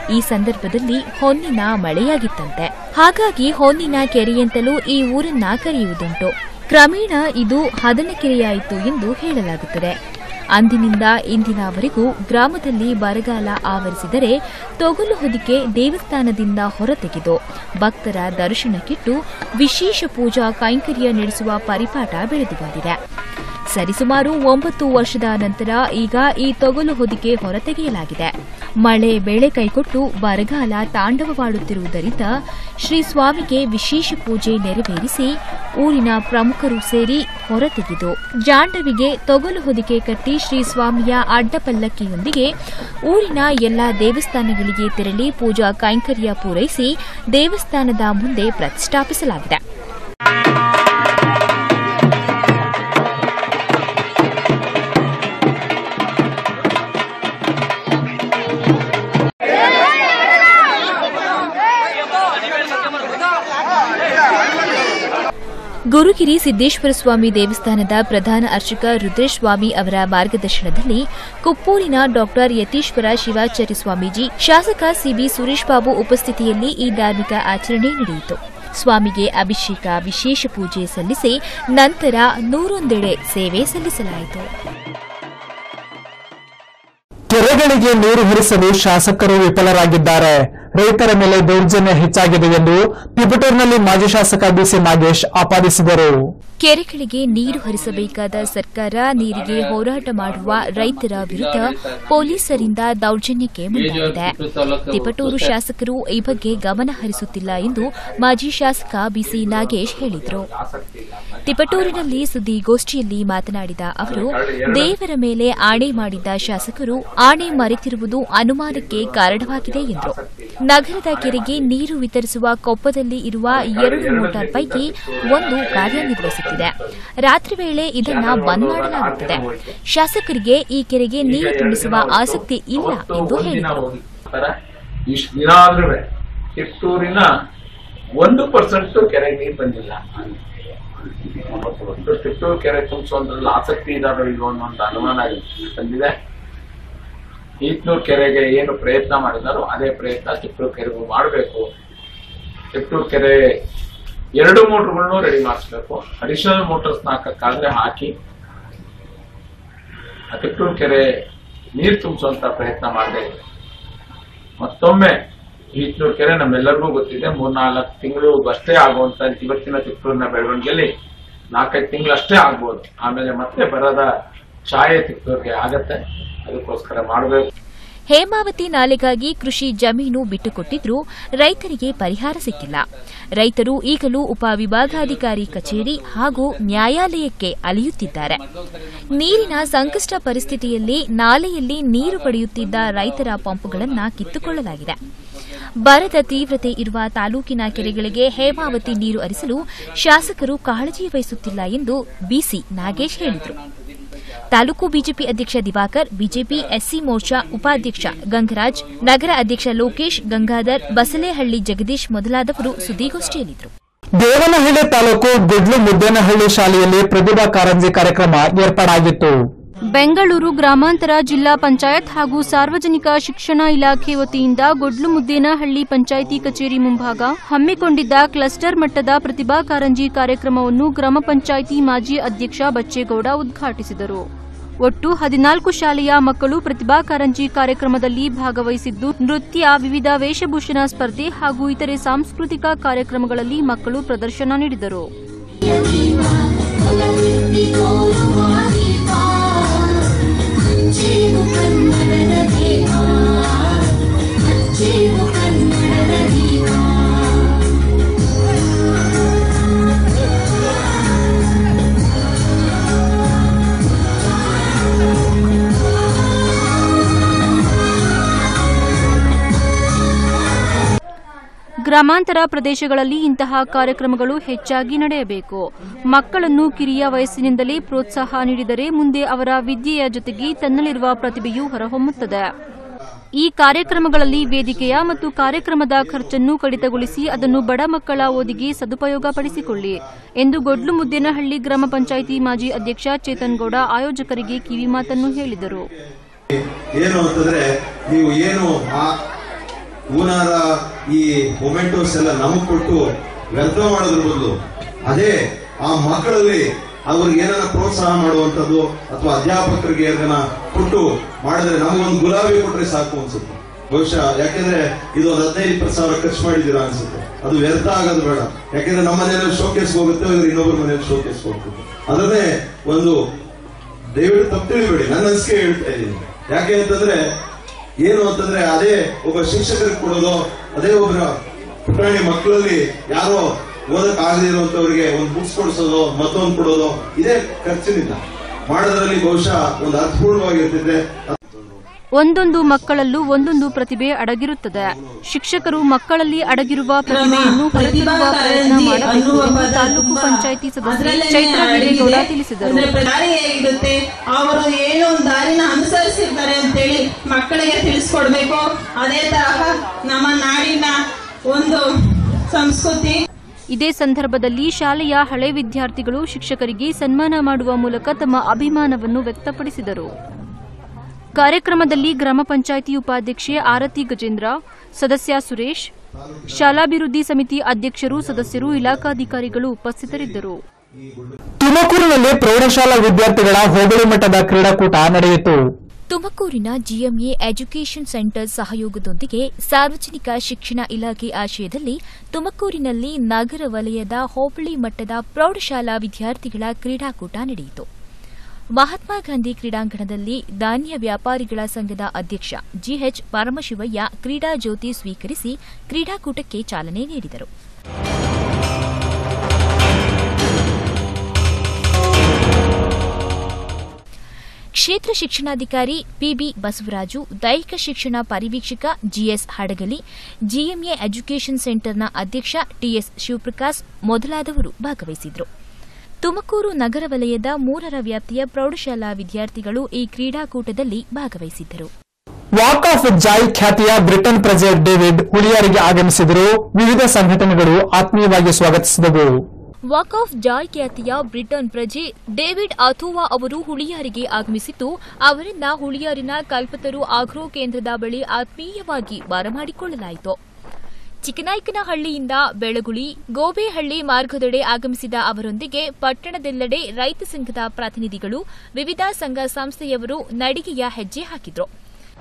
ಈ ಸಂದರ್ಭದಲ್ಲಿ ಹೊನ್ನಿನ ಮಳೆಯಾಗಿತ್ತಂತೆ ಹಾಗಾಗಿ ಹೊನ್ನಿನ ಕೆರೆಯೆಂತಲೂ ಈ ಊರನ್ನ ಕರೆಯುವುದುಂಟು ಕ್ರಮೇಣ ಇದು ಹದನಕೆರೆಯಾಯಿತು ಎಂದು ಹೇಳಲಾಗುತ್ತದೆ ಅಂದಿನಿಂದ ಇಂದಿನವರೆಗೂ ಗ್ರಾಮದಲ್ಲಿ ಬರಗಾಲ ಆವರಿಸಿದರೆ ತೊಗಲು ಹೊದಿಕೆ ದೇವಸ್ಥಾನದಿಂದ ಹೊರತೆಗೆದು ಭಕ್ತರ ದರ್ಶನಕ್ಕಿಟ್ಟು ವಿಶೇಷ ಪೂಜಾ ಕೈಂಕರ್ಯ ನಡೆಸುವ ಪರಿಪಾಠ ಬೆಳೆದು ಬಂದಿದೆ ಸರಿಸುಮಾರು ಒಂಬತ್ತು ವರ್ಷದ ನಂತರ ಈಗ ಈ ತೊಗಲು ಹೊದಿಕೆ ಹೊರತೆಗೆಯಲಾಗಿದೆ ಮಳೆ ಬೆಳೆ ಕೈಕೊಟ್ಟು ಬರಗಾಲ ತಾಂಡವವಾಡುತ್ತಿರುವುದರಿಂದ ಶ್ರೀ ಸ್ವಾಮಿಗೆ ವಿಶೇಷ ಪೂಜೆ ನೆರವೇರಿಸಿ ಊರಿನ ಪ್ರಮುಖರು ಸೇರಿ ಹೊರತೆಗೆದು ಜಾಂಡವಿಗೆ ತೊಗಲು ಹೊದಿಕೆ ಕಟ್ಟಿ ಶ್ರೀ ಸ್ವಾಮಿಯ ಅಡ್ಡಪಲ್ಲಕ್ಕಿಯೊಂದಿಗೆ ಊರಿನ ಎಲ್ಲಾ ದೇವಸ್ಥಾನಗಳಿಗೆ ತೆರಳಿ ಪೂಜಾ ಕೈಂಕರ್ಯ ಪೂರೈಸಿ ದೇವಸ್ಥಾನದ ಮುಂದೆ ಪ್ರತಿಷ್ಠಾಪಿಸಲಾಗಿದೆ ಗುರುಗಿರಿ ಸಿದ್ದೇಶ್ವರ ಸ್ವಾಮಿ ದೇವಸ್ಥಾನದ ಪ್ರಧಾನ ಅರ್ಚಕ ರುದ್ರೇಶ್ ಸ್ವಾಮಿ ಅವರ ಮಾರ್ಗದರ್ಶನದಲ್ಲಿ ಕುಪ್ಪೂರಿನ ಡಾಕ್ಟರ್ ಯತೀಶ್ವರ ಶಿವಾಚಾರ್ಯ ಸ್ವಾಮೀಜಿ ಶಾಸಕ ಸಿಬಿ ಸುರೇಶ್ ಬಾಬು ಉಪಸ್ಥಿತಿಯಲ್ಲಿ ಈ ಧಾರ್ಮಿಕ ಆಚರಣೆ ನಡೆಯಿತು ಸ್ವಾಮಿಗೆ ಅಭಿಷೇಕ ವಿಶೇಷ ಪೂಜೆ ಸಲ್ಲಿಸಿ ನಂತರ ನೂರೊಂದೆಡೆ ಸೇವೆ ಸಲ್ಲಿಸಲಾಯಿತು ಕೆರೆಗಳಿಗೆ ನೀರು ಹರಿಸಲು ಶಾಸಕರು ವಿಫಲರಾಗಿದ್ದಾರೆ ರೈತರ ಮೇಲೆ ದೌರ್ಜನ್ಯ ಹೆಚ್ಚಾಗಿದೆ ಎಂದು ತಿಪಟೂರಿನಲ್ಲಿ ಮಾಜಿ ಶಾಸಕ ಬಿಸಿ ನಾಗೇಶ್ ಆಪಾದಿಸಿದರು ಕೆರೆಗಳಿಗೆ ನೀರು ಹರಿಸಬೇಕಾದ ಸರ್ಕಾರ ನೀರಿಗೆ ಹೋರಾಟ ಮಾಡುವ ರೈತರ ವಿರುದ್ಧ ಪೊಲೀಸರಿಂದ ದೌರ್ಜನ್ಯಕ್ಕೆ ಮುಂದಾಗಿದೆ ತಿಪಟೂರು ಶಾಸಕರು ಈ ಬಗ್ಗೆ ಗಮನ ಹರಿಸುತ್ತಿಲ್ಲ ಎಂದು ಮಾಜಿ ಶಾಸಕ ಬಿಸಿ ನಾಗೇಶ್ ಹೇಳಿದರು ತಿಪಟೂರಿನಲ್ಲಿ ಸುದ್ದಿಗೋಷ್ಠಿಯಲ್ಲಿ ಮಾತನಾಡಿದ ಅವರು ದೇವರ ಮೇಲೆ ಆಣೆ ಮಾಡಿದ್ದ ಶಾಸಕರು ಆಣೆ ಮರೆತಿರುವುದು ಅನುಮಾನಕ್ಕೆ ಕಾರಣವಾಗಿದೆ ಎಂದರು ನಗರದ ಕೆರೆಗೆ ನೀರು ವಿತರಿಸುವ ಕೊಪ್ಪದಲ್ಲಿ ಇರುವ ಎರಡು ಮೋಟಾರ್ ಪೈಕಿ ಒಂದು ಕಾರ್ಯನಿರ್ವಹಿಸುತ್ತಿದೆ ರಾತ್ರಿ ವೇಳೆ ಇದನ್ನ ಬಂದ್ ಮಾಡಲಾಗುತ್ತದೆ ಶಾಸಕರಿಗೆ ಈ ಕೆರೆಗೆ ನೀರು ತುಂಬಿಸುವ ಆಸಕ್ತಿ ಇಲ್ಲ ಎಂದು ಹೇಳಿದರು ಇಷ್ಟು ದಿನ ಆದ್ರೂ ಕಿತ್ತೂರಿನ ಒಂದು ಪರ್ಸೆಂಟ್ ಕೆರೆ ನೀರು ಬಂದಿಲ್ಲ ಮತ್ತು ಕಿತ್ತೂರು ಕೆರೆ ತುಂಬಿಸುವಂದ್ರಲ್ಲಿ ಆಸಕ್ತಿ ಇದಾರೋ ಇಲ್ವೋ ಅನ್ನೋ ಒಂದು ಅನುಮಾನ ಬಂದಿದೆ ಈತ್ನೂರು ಕೆರೆಗೆ ಏನು ಪ್ರಯತ್ನ ಮಾಡಿದಾರೋ ಅದೇ ಪ್ರಯತ್ನ ಕಿತ್ತೂರು ಕೆರೆಗೂ ಮಾಡಬೇಕು ಕಿತ್ತೂರು ಕೆರೆ ಎರಡು ಮೋಟರ್ಗಳನ್ನು ರೆಡಿ ಮಾಡಿಸ್ಬೇಕು ಅಡಿಷನಲ್ ಮೋಟರ್ಸ್ ಹಾಕಕ್ಕಾದ್ರೆ ಹಾಕಿ ಆ ಕಿತ್ತೂರು ಕೆರೆ ನೀರು ತುಂಬಿಸುವಂತ ಪ್ರಯತ್ನ ಮಾಡದೆ ಮತ್ತೊಮ್ಮೆ ಈತ್ನೂರು ಕೆರೆ ನಮ್ಮೆಲ್ಲರಿಗೂ ಗೊತ್ತಿದೆ ಮೂರ್ನಾಲ್ಕು ತಿಂಗಳು ಅಷ್ಟೇ ಆಗುವಂತ ಇವತ್ತಿನ ತಿಪ್ಪೂರಿನ ಬೆಳವಣಿಗೆಯಲ್ಲಿ ನಾಲ್ಕೈದು ತಿಂಗಳು ಅಷ್ಟೇ ಆಗ್ಬೋದು ಆಮೇಲೆ ಮತ್ತೆ ಬರದ ಛಾಯೆ ತಿಪ್ಪೂರಿಗೆ ಆಗತ್ತೆ ಅದಕ್ಕೋಸ್ಕರ ಮಾಡಬೇಕು ಹೇಮಾವತಿ ನಾಲೆಗಾಗಿ ಕೃಷಿ ಜಮೀನು ಬಿಟ್ಟುಕೊಟ್ಟಿದ್ರೂ ರೈತರಿಗೆ ಪರಿಹಾರ ಸಿಕ್ಕಿಲ್ಲ ರೈತರು ಈಗಲೂ ಉಪವಿಭಾಗಾಧಿಕಾರಿ ಕಚೇರಿ ಹಾಗೂ ನ್ಯಾಯಾಲಯಕ್ಕೆ ಅಲೆಯುತ್ತಿದ್ದಾರೆ ನೀರಿನ ಸಂಕಷ್ಟ ಪರಿಸ್ಥಿತಿಯಲ್ಲಿ ನಾಲೆಯಲ್ಲಿ ನೀರು ಪಡೆಯುತ್ತಿದ್ದ ರೈತರ ಪಂಪ್ಗಳನ್ನು ಕಿತ್ತುಕೊಳ್ಳಲಾಗಿದೆ ಬರದ ತೀವ್ರತೆ ಇರುವ ತಾಲೂಕಿನ ಕೆರೆಗಳಿಗೆ ಹೇಮಾವತಿ ನೀರು ಹರಿಸಲು ಶಾಸಕರು ಕಾಳಜಿ ವಹಿಸುತ್ತಿಲ್ಲ ಎಂದು ಬಿಸಿ ನಾಗೇಶ್ ಹೇಳಿದರು ತಾಲೂಕು ಬಿಜೆಪಿ ಅಧ್ಯಕ್ಷ ದಿವಾಕರ್ ಬಿಜೆಪಿ ಎಸ್ಸಿ ಮೋರ್ಚಾ ಉಪಾಧ್ಯಕ್ಷ ಗಂಗರಾಜ್ ನಗರ ಅಧ್ಯಕ್ಷ ಲೋಕೇಶ್ ಗಂಗಾಧರ್ ಬಸಲೇಹಳ್ಳಿ ಜಗದೀಶ್ ಮೊದಲಾದವರು ಸುದ್ದಿಗೋಷ್ಠಿಯಲ್ಲಿದ್ದರು ದೇವನಹಳ್ಳಿ ತಾಲೂಕು ಗುಡ್ಲು ಮುದ್ದೇನಹಳ್ಳಿ ಶಾಲೆಯಲ್ಲಿ ಪ್ರತಿಭಾ ಕಾರಂಜಿ ಕಾರ್ಯಕ್ರಮ ಏರ್ಪಾಡಾಗಿತ್ತು ಬೆಂಗಳೂರು ಗ್ರಾಮಾಂತರ ಜಿಲ್ಲಾ ಪಂಚಾಯತ್ ಹಾಗೂ ಸಾರ್ವಜನಿಕ ಶಿಕ್ಷಣ ಇಲಾಖೆ ವತಿಯಿಂದ ಗೊಡ್ಲು ಮುದ್ದೇನಹಳ್ಳಿ ಪಂಚಾಯಿತಿ ಕಚೇರಿ ಮುಂಭಾಗ ಹಮ್ಮಿಕೊಂಡಿದ್ದ ಕ್ಲಸ್ಟರ್ ಮಟ್ಟದ ಪ್ರತಿಭಾ ಕಾರಂಜಿ ಕಾರ್ಯಕ್ರಮವನ್ನು ಗ್ರಾಮ ಪಂಚಾಯಿತಿ ಮಾಜಿ ಅಧ್ಯಕ್ಷ ಬಚ್ಚೇಗೌಡ ಉದ್ಘಾಟಿಸಿದರು ಒಟ್ಟು ಹದಿನಾಲ್ಕು ಶಾಲೆಯ ಮಕ್ಕಳು ಪ್ರತಿಭಾ ಕಾರಂಜಿ ಕಾರ್ಯಕ್ರಮದಲ್ಲಿ ಭಾಗವಹಿಸಿದ್ದು ನೃತ್ಯ ವಿವಿಧ ವೇಷಭೂಷಣ ಸ್ಪರ್ಧೆ ಹಾಗೂ ಇತರೆ ಸಾಂಸ್ಕೃತಿಕ ಕಾರ್ಯಕ್ರಮಗಳಲ್ಲಿ ಮಕ್ಕಳು ಪ್ರದರ್ಶನ ನೀಡಿದರು ಗ್ರಾಮಾಂತರ ಪ್ರದೇಶಗಳಲ್ಲಿ ಇಂತಹ ಕಾರ್ಯಕ್ರಮಗಳು ಹೆಚ್ಚಾಗಿ ನಡೆಯಬೇಕು ಮಕ್ಕಳನ್ನು ಕಿರಿಯ ವಯಸ್ಸಿನಿಂದಲೇ ಪ್ರೋತ್ಸಾಹ ನೀಡಿದರೆ ಮುಂದೆ ಅವರ ವಿದ್ಯೆಯ ಜೊತೆಗೆ ತನ್ನಲ್ಲಿರುವ ಪ್ರತಿಭೆಯು ಹೊರಹೊಮ್ಮುತ್ತದೆ ಈ ಕಾರ್ಯಕ್ರಮಗಳಲ್ಲಿ ವೇದಿಕೆಯ ಮತ್ತು ಕಾರ್ಯಕ್ರಮದ ಖರ್ಚನ್ನು ಕಡಿತಗೊಳಿಸಿ ಅದನ್ನು ಬಡ ಮಕ್ಕಳ ಓದಿಗೆ ಸದುಪಯೋಗ ಪಡಿಸಿಕೊಳ್ಳಿ ಎಂದು ಗೊಡ್ಲು ಮುದ್ದೇನಹಳ್ಳಿ ಗ್ರಾಮ ಪಂಚಾಯಿತಿ ಮಾಜಿ ಅಧ್ಯಕ್ಷ ಚೇತನ್ ಗೌಡ ಆಯೋಜಕರಿಗೆ ಕಿವಿಮಾತನ್ನು ಹೇಳಿದರು ಏನು ಅಂತಂದ್ರೆ ನೀವು ಏನು ಆ ಹೂನಾರ ಈ ಮೊಮೆಂಟೋಸ್ ಎಲ್ಲ ನಮಗ್ ಕೊಟ್ಟು ವ್ಯರ್ಥ ಮಾಡೋದ್ರ ಬದಲು ಅದೇ ಆ ಮಕ್ಕಳಲ್ಲಿ ಅವ್ರಿಗೆ ಏನಾರ ಪ್ರೋತ್ಸಾಹ ಮಾಡುವಂತದ್ದು ಅಥವಾ ಅಧ್ಯಾಪಕರಿಗೆ ಏನಾರ ಕೊಟ್ಟು ಮಾಡಿದ್ರೆ ನಮಗೊಂದು ಗುಲಾಬಿ ಕೊಟ್ರೆ ಸಾಕು ಅನ್ಸುತ್ತೆ ಬಹುಶಃ ಯಾಕೆಂದ್ರೆ ಇದು ಒಂದು ಹದಿನೈದು ಇಪ್ಪತ್ತು ಸಾವಿರ ಖರ್ಚು ಮಾಡಿದ್ದೀರಾ ಅನ್ಸುತ್ತೆ ಅದು ವ್ಯರ್ಥ ಆಗೋದು ಬೇಡ ಯಾಕೆಂದ್ರೆ ನಮ್ಮ ಮನೆಯಲ್ಲಿ ಶೋಕೇಸ್ ಹೋಗುತ್ತೆ ಇವ್ರು ಇನ್ನೊಬ್ಬರ ಮನೆಯಲ್ಲಿ ಶೋಕೇಸ್ ಹೋಗ್ತದೆ ಅದನ್ನೇ ಒಂದು ದಯವಿಟ್ಟು ತಪ್ಪು ತಿಳಿಬೇಡಿ ನನ್ನ ಅನಿಸಿಕೆ ಹೇಳ್ತಾ ಇದ್ದೀನಿ ಯಾಕೆ ಅಂತಂದ್ರೆ ಏನು ಅಂತಂದ್ರೆ ಅದೇ ಒಬ್ಬ ಶಿಕ್ಷಕರಿಗೆ ಕೊಡೋದು ಅದೇ ಒಬ್ಬರ ಪುಟಾಣಿ ಮಕ್ಕಳಲ್ಲಿ ಯಾರೋ ಓದಕ್ ಆಗದೇ ಇರುವಂತವ್ರಿಗೆ ಒಂದು ಬುಕ್ಸ್ ಕೊಡಿಸೋದು ಮತ್ತೊಂದು ಕೊಡೋದು ಇದೇ ಖರ್ಚಿನಿಂದ ಮಾಡೋದ್ರಲ್ಲಿ ಬಹುಶಃ ಒಂದು ಅರ್ಥಪೂರ್ಣವಾಗಿರ್ತಿದ್ರೆ ಒಂದೊಂದು ಮಕ್ಕಳಲ್ಲೂ ಒಂದೊಂದು ಪ್ರತಿಭೆ ಅಡಗಿರುತ್ತದೆ ಶಿಕ್ಷಕರು ಮಕ್ಕಳಲ್ಲಿ ಅಡಗಿರುವ ಪ್ರತಿಭೆಯನ್ನು ಹೊರತರುವ ಪ್ರಯತ್ನ ಮಾಡಬೇಕು ಎಂದು ತಾಲೂಕು ಪಂಚಾಯಿತಿ ಸದಸ್ಯೆ ಚೈತ್ರ ವೀರೇಗೌಡ ತಿಳಿಸಿದರು ಅಂದ್ರೆ ದಾರಿ ಹೇಗಿರುತ್ತೆ ಅವರು ಏನು ಒಂದು ದಾರಿನ ಅನುಸರಿಸಿರ್ತಾರೆ ಅಂತೇಳಿ ಮಕ್ಕಳಿಗೆ ತಿಳಿಸ್ಕೊಡ್ಬೇಕು ಅದೇ ತರಹ ನಮ್ಮ ನಾಡಿನ ಒಂದು ಸಂಸ್ಕೃತಿ ಇದೇ ಸಂದರ್ಭದಲ್ಲಿ ಶಾಲೆಯ ಹಳೆ ವಿದ್ಯಾರ್ಥಿಗಳು ಶಿಕ್ಷಕರಿಗೆ ಸನ್ಮಾನ ಮಾಡುವ ಮೂಲಕ ತಮ್ಮ ಅಭಿಮಾನವನ್ನು ವ್ಯಕ್ತಪಡಿಸಿದರು ಕಾರ್ಯಕ್ರಮದಲ್ಲಿ ಗ್ರಾಮ ಪಂಚಾಯಿತಿ ಉಪಾಧ್ಯಕ್ಷೆ ಆರತಿ ಗಜೇಂದ್ರ ಸದಸ್ಯ ಸುರೇಶ್ ಶಾಲಾಭಿವೃದ್ಧಿ ಸಮಿತಿ ಅಧ್ಯಕ್ಷರು ಸದಸ್ಯರು ಇಲಾಖಾಧಿಕಾರಿಗಳು ಉಪಸ್ಥಿತರಿದ್ದರು ತುಮಕೂರಿನಲ್ಲಿ ಪ್ರೌಢಶಾಲಾ ವಿದ್ಯಾರ್ಥಿಗಳ ಹೋಬಳಿ ಮಟ್ಟದ ಕ್ರೀಡಾಕೂಟ ನಡೆಯಿತು ತುಮಕೂರಿನ ಜಿಎಂಎ ಎಜುಕೇಷನ್ ಸೆಂಟರ್ ಸಹಯೋಗದೊಂದಿಗೆ ಸಾರ್ವಜನಿಕ ಶಿಕ್ಷಣ ಇಲಾಖೆ ಆಶಯದಲ್ಲಿ ತುಮಕೂರಿನಲ್ಲಿ ನಗರ ವಲಯದ ಹೋಬಳಿ ಮಟ್ಟದ ಪ್ರೌಢಶಾಲಾ ವಿದ್ಯಾರ್ಥಿಗಳ ಕ್ರೀಡಾಕೂಟ ನಡೆಯಿತು ಮಹಾತ್ಮ ಗಾಂಧಿ ಕ್ರೀಡಾಂಗಣದಲ್ಲಿ ಧಾನ್ಯ ವ್ಯಾಪಾರಿಗಳ ಸಂಘದ ಅಧ್ಯಕ್ಷ ಜಿಎಚ್ ಪರಮಶಿವಯ್ಯ ಕ್ರೀಡಾ ಜ್ಯೋತಿ ಸ್ವೀಕರಿಸಿ ಕ್ರೀಡಾಕೂಟಕ್ಕೆ ಚಾಲನೆ ನೀಡಿದರು ಕ್ಷೇತ್ರ ಶಿಕ್ಷಣಾಧಿಕಾರಿ ಪಿಬಿ ಬಸವರಾಜು ದೈಹಿಕ ಶಿಕ್ಷಣ ಪರಿವೀಕ್ಷಕ ಜಿಎಸ್ ಹಡಗಲಿ ಜಿಎಂಎ ಎಜುಕೇಷನ್ ಸೆಂಟರ್ನ ಅಧ್ಯಕ್ಷ ಟಿಎಸ್ ಶಿವಪ್ರಕಾಶ್ ಮೊದಲಾದವರು ಭಾಗವಹಿಸಿದ್ರು ತುಮಕೂರು ನಗರ ವಲಯದ ಮೂರರ ವ್ಯಾಪ್ತಿಯ ಪ್ರೌಢಶಾಲಾ ವಿದ್ಯಾರ್ಥಿಗಳು ಈ ಕ್ರೀಡಾಕೂಟದಲ್ಲಿ ಭಾಗವಹಿಸಿದ್ದರು ವಾಕ್ ಆಫ್ ಜಾಯ್ ಖ್ಯಾತಿಯ ಬ್ರಿಟನ್ ಪ್ರಜೆ ಡೇವಿಡ್ ಹುಳಿಯಾರಿಗೆ ಆಗಮಿಸಿದರು ವಿವಿಧ ಸಂಘಟನೆಗಳು ಆತ್ಮೀಯವಾಗಿ ಸ್ವಾಗತಿಸಿದವು ವಾಕ್ ಆಫ್ ಜಾಯ್ ಖ್ಯಾತಿಯ ಬ್ರಿಟನ್ ಪ್ರಜೆ ಡೇವಿಡ್ ಅಥೋವಾ ಅವರು ಹುಳಿಯಾರಿಗೆ ಆಗಮಿಸಿದ್ದು ಅವರನ್ನ ಹುಳಿಯಾರಿನ ಕಲ್ಪತರು ಆಗ್ರೋ ಕೇಂದ್ರದ ಬಳಿ ಆತ್ಮೀಯವಾಗಿ ಬರಮಾಡಿಕೊಳ್ಳಲಾಯಿತು ಚಿಕ್ಕನಾಯ್ಕನಹಳ್ಳಿಯಿಂದ ಬೆಳಗುಳಿ ಗೋಬೇಹಳ್ಳಿ ಮಾರ್ಗದೆಡೆ ಆಗಮಿಸಿದ ಅವರೊಂದಿಗೆ ಪಟ್ಟಣದೆಲ್ಲೆಡೆ ರೈತ ಸಂಘದ ಪ್ರತಿನಿಧಿಗಳು ವಿವಿಧ ಸಂಘ ಸಂಸ್ಥೆಯವರು ನಡಿಗೆಯ ಹೆಜ್ಜೆ ಹಾಕಿದ್ರು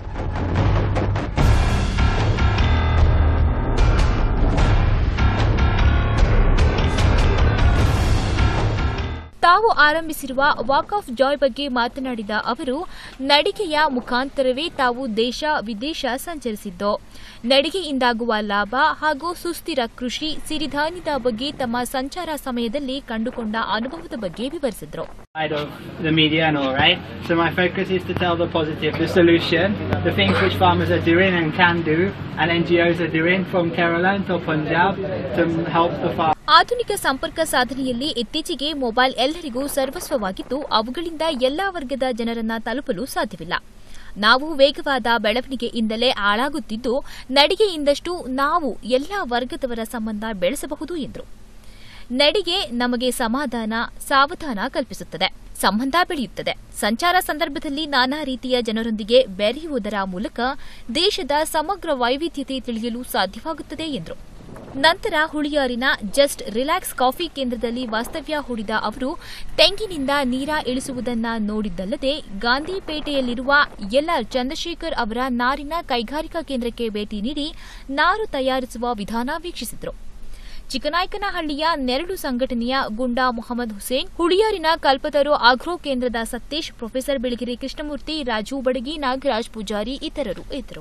ತಾವು ಆರಂಭಿಸಿರುವ ವಾಕ್ ಆಫ್ ಜಾಯ್ ಬಗ್ಗೆ ಮಾತನಾಡಿದ ಅವರು ನಡಿಗೆಯ ಮುಖಾಂತರವೇ ತಾವು ದೇಶ ವಿದೇಶ ಸಂಚರಿಸಿದ್ದು ನಡಿಗೆಯಿಂದಾಗುವ ಲಾಭ ಹಾಗೂ ಸುಸ್ಥಿರ ಕೃಷಿ ಸಿರಿಧಾನ್ಯದ ಬಗ್ಗೆ ತಮ್ಮ ಸಂಚಾರ ಸಮಯದಲ್ಲಿ ಕಂಡುಕೊಂಡ ಅನುಭವದ ಬಗ್ಗೆ ವಿವರಿಸಿದರು side of the media and all, right? So my focus is to tell the positive, the solution, the things which farmers are doing and can do, and NGOs are doing from Kerala to Punjab to help the farmers. ಆಧುನಿಕ ಸಂಪರ್ಕ ಸಾಧನೆಯಲ್ಲಿ ಇತ್ತೀಚೆಗೆ mobile ಎಲ್ಲರಿಗೂ ಸರ್ವಸ್ವವಾಗಿದ್ದು ಅವುಗಳಿಂದ ಎಲ್ಲಾ ವರ್ಗದ ಜನರನ್ನ ತಲುಪಲು ಸಾಧ್ಯವಿಲ್ಲ ನಾವು ವೇಗವಾದ ಬೆಳವಣಿಗೆಯಿಂದಲೇ ಹಾಳಾಗುತ್ತಿದ್ದು ನಡಿಗೆಯಿಂದಷ್ಟು ನಾವು ಎಲ್ಲಾ ವರ್ಗದವರ ಸಂಬಂಧ ಬೆಳೆಸಬಹುದು ಎಂದರು ನಡಿಗೆ ನಮಗೆ ಸಮಾಧಾನ ಸಾವಧಾನ ಕಲ್ಪಿಸುತ್ತದೆ ಸಂಬಂಧ ಬೆಳೆಯುತ್ತದೆ ಸಂಚಾರ ಸಂದರ್ಭದಲ್ಲಿ ನಾನಾ ರೀತಿಯ ಜನರೊಂದಿಗೆ ಬೆರೆಯುವುದರ ಮೂಲಕ ದೇಶದ ಸಮಗ್ರ ವೈವಿಧ್ಯತೆ ತಿಳಿಯಲು ಸಾಧ್ಯವಾಗುತ್ತದೆ ಎಂದರು ನಂತರ ಹುಳಿಯಾರಿನ ಜಸ್ಟ್ ರಿಲ್ಯಾಕ್ಸ್ ಕಾಫಿ ಕೇಂದ್ರದಲ್ಲಿ ವಾಸ್ತವ್ಯ ಹೂಡಿದ ಅವರು ತೆಂಗಿನಿಂದ ನೀರ ಇಳಿಸುವುದನ್ನ ನೋಡಿದ್ದಲ್ಲದೆ ಗಾಂಧಿಪೇಟೆಯಲ್ಲಿರುವ ಎಲ್ಆರ್ ಚಂದ್ರಶೇಖರ್ ಅವರ ನಾರಿನ ಕೈಗಾರಿಕಾ ಕೇಂದ್ರಕ್ಕೆ ಭೇಟಿ ನೀಡಿ ನಾರು ತಯಾರಿಸುವ ವಿಧಾನ ವೀಕ್ಷಿಸಿದರು ಚಿಕ್ಕನಾಯ್ಕನಹಳ್ಳಿಯ ನೆರಳು ಸಂಘಟನೆಯ ಗುಂಡಾ ಮೊಹಮ್ಮದ್ ಹುಸೇನ್ ಹುಳಿಯಾರಿನ ಕಲ್ಪತರು ಆಗ್ರೋ ಕೇಂದ್ರದ ಸತೀಶ್ ಪ್ರೊಫೆಸರ್ ಬೆಳಗಿರಿ ಕೃಷ್ಣಮೂರ್ತಿ ರಾಜು ಬಡಗಿ ನಾಗರಾಜ್ ಪೂಜಾರಿ ಇತರರು ಇದ್ದರು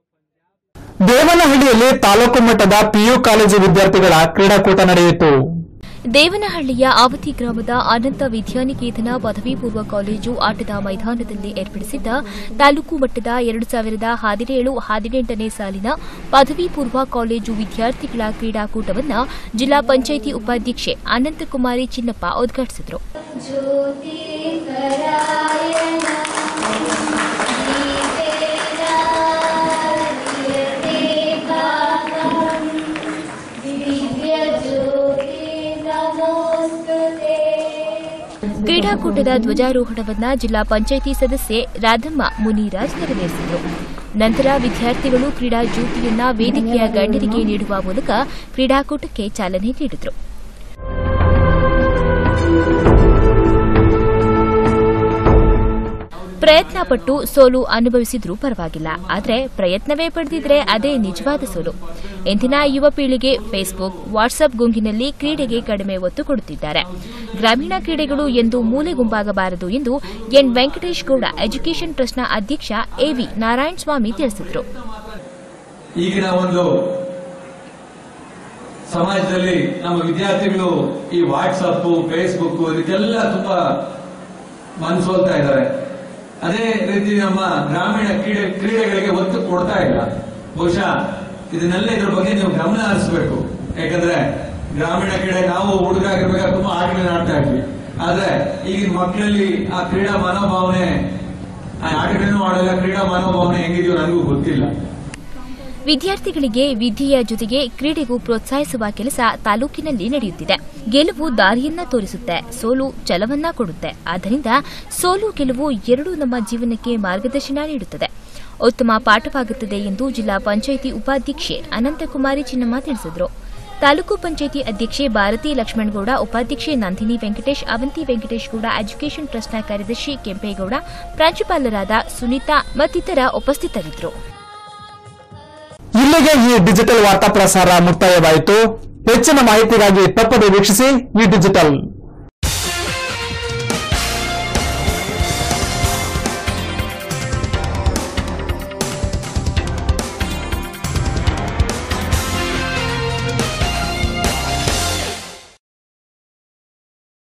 ದೇವನಹಳ್ಳಿಯಲ್ಲಿ ತಾಲೂಕು ಮಟ್ಟದ ಪಿಯು ಕಾಲೇಜು ವಿದ್ಯಾರ್ಥಿಗಳ ಕ್ರೀಡಾಕೂಟ ನಡೆಯಿತು ದೇವನಹಳ್ಳಿಯ ಆವತಿ ಗ್ರಾಮದ ಅನಂತ ವಿದ್ಯಾನಿಕೇತನ ಪದವಿ ಪೂರ್ವ ಕಾಲೇಜು ಆಟದ ಮೈದಾನದಲ್ಲಿ ಏರ್ಪಡಿಸಿದ್ದ ತಾಲೂಕು ಮಟ್ಟದ ಎರಡು ಸಾವಿರದ ಹದಿನೇಳು ಹದಿನೆಂಟನೇ ಸಾಲಿನ ಪದವಿ ಪೂರ್ವ ಕಾಲೇಜು ವಿದ್ಯಾರ್ಥಿಗಳ ಕ್ರೀಡಾಕೂಟವನ್ನು ಜಿಲ್ಲಾ ಪಂಚಾಯಿತಿ ಉಪಾಧ್ಯಕ್ಷೆ ಅನಂತಕುಮಾರಿ ಚಿನ್ನಪ್ಪ ಉದ್ಘಾಟಿಸಿದರು ಕ್ರೀಡಾಕೂಟದ ಧ್ವಜಾರೋಹಣವನ್ನ ಜಿಲ್ಲಾ ಪಂಚಾಯಿತಿ ಸದಸ್ಯೆ ರಾಧಮ್ಮ ಮುನಿರಾಜ್ ನೆರವೇರಿಸಿದರು ನಂತರ ವಿದ್ಯಾರ್ಥಿಗಳು ಕ್ರೀಡಾ ಜ್ಯೋತಿಯನ್ನ ವೇದಿಕೆಯ ಗಣ್ಯರಿಗೆ ನೀಡುವ ಮೂಲಕ ಕ್ರೀಡಾಕೂಟಕ್ಕೆ ಚಾಲನೆ ನೀಡಿದರು ಪ್ರಯತ್ನ ಪಟ್ಟು ಸೋಲು ಅನುಭವಿಸಿದ್ರೂ ಪರವಾಗಿಲ್ಲ ಆದರೆ ಪ್ರಯತ್ನವೇ ಪಡೆದಿದ್ರೆ ಅದೇ ನಿಜವಾದ ಸೋಲು ಇಂದಿನ ಯುವ ಪೀಳಿಗೆ ಫೇಸ್ಬುಕ್ ವಾಟ್ಸ್ಆಪ್ ಗುಂಗಿನಲ್ಲಿ ಕ್ರೀಡೆಗೆ ಕಡಿಮೆ ಒತ್ತು ಕೊಡುತ್ತಿದ್ದಾರೆ ಗ್ರಾಮೀಣ ಕ್ರೀಡೆಗಳು ಎಂದು ಮೂಲೆಗುಂಬಾಗಬಾರದು ಎಂದು ಎನ್ ವೆಂಕಟೇಶ್ ಗೌಡ ಎಜುಕೇಷನ್ ಟ್ರಸ್ಟ್ನ ಅಧ್ಯಕ್ಷ ಎವಿ ನಾರಾಯಣ ಸ್ವಾಮಿ ತಿಳಿಸಿದರು ಈಗಿನ ಒಂದು ಸಮಾಜದಲ್ಲಿ ನಮ್ಮ ವಿದ್ಯಾರ್ಥಿಗಳು ಈ ವಾಟ್ಸಪ್ ಫೇಸ್ಬುಕ್ ಇದಕ್ಕೆಲ್ಲ ತುಂಬಾ ಮನಸೋಲ್ತಾ ಇದ್ದಾರೆ ಅದೇ ರೀತಿ ನಮ್ಮ ಗ್ರಾಮೀಣ ಕ್ರೀಡೆ ಕ್ರೀಡೆಗಳಿಗೆ ಒತ್ತು ಕೊಡ್ತಾ ಇಲ್ಲ ಬಹುಶಃ ಇದನ್ನೆಲ್ಲ ಇದ್ರ ಬಗ್ಗೆ ನೀವು ಗಮನ ಹರಿಸಬೇಕು ಯಾಕಂದ್ರೆ ಗ್ರಾಮೀಣ ಕ್ರೀಡೆ ನಾವು ಹುಡುಗರಾಗಿರ್ಬೇಕಾದ್ರೆ ತುಂಬಾ ಆಟಗಳನ್ನ ಆಡ್ತಾ ಇದ್ವಿ ಆದ್ರೆ ಈಗಿನ ಮಕ್ಕಳಲ್ಲಿ ಆ ಕ್ರೀಡಾ ಮನೋಭಾವನೆ ಆ ಆಟಗಳನ್ನು ಆಡಲ್ಲ ಕ್ರೀಡಾ ಮನೋಭಾವನೆ ಹೆಂಗಿದೆಯೋ ನನಗೂ ಗೊತ್ತಿಲ್ಲ ವಿದ್ಯಾರ್ಥಿಗಳಿಗೆ ವಿದ್ಯೆಯ ಜೊತೆಗೆ ಕ್ರೀಡೆಗೂ ಪ್ರೋತ್ಸಾಹಿಸುವ ಕೆಲಸ ತಾಲೂಕಿನಲ್ಲಿ ನಡೆಯುತ್ತಿದೆ ಗೆಲುವು ದಾರಿಯನ್ನ ತೋರಿಸುತ್ತೆ ಸೋಲು ಛಲವನ್ನ ಕೊಡುತ್ತೆ ಆದ್ದರಿಂದ ಸೋಲು ಗೆಲುವು ಎರಡೂ ನಮ್ಮ ಜೀವನಕ್ಕೆ ಮಾರ್ಗದರ್ಶನ ನೀಡುತ್ತದೆ ಉತ್ತಮ ಪಾಠವಾಗುತ್ತದೆ ಎಂದು ಜಿಲ್ಲಾ ಪಂಚಾಯಿತಿ ಉಪಾಧ್ಯಕ್ಷೆ ಅನಂತಕುಮಾರಿ ಚಿನ್ನಮ್ಮ ತಿಳಿಸಿದರು ತಾಲೂಕು ಪಂಚಾಯಿತಿ ಅಧ್ಯಕ್ಷೆ ಭಾರತಿ ಲಕ್ಷ್ಮಣಗೌಡ ಉಪಾಧ್ಯಕ್ಷೆ ನಂದಿನಿ ವೆಂಕಟೇಶ್ ಅವಂತಿ ವೆಂಕಟೇಶ್ ಗೌಡ ಎಜುಕೇಷನ್ ಟ್ರಸ್ಟ್ನ ಕಾರ್ಯದರ್ಶಿ ಕೆಂಪೇಗೌಡ ಪ್ರಾಂಶುಪಾಲರಾದ ಸುನೀತಾ ಮತ್ತಿತರ ಉಪಸ್ಥಿತರಿದ್ದರು ಇಲ್ಲಿಗೆ ಈ ಡಿಜಿಟಲ್ ವಾರ್ತಾ ಪ್ರಸಾರ ಮುಕ್ತಾಯವಾಯಿತು ಹೆಚ್ಚಿನ ಮಾಹಿತಿಗಾಗಿ ತಪ್ಪದೆ ವೀಕ್ಷಿಸಿ ಈ ಡಿಜಿಟಲ್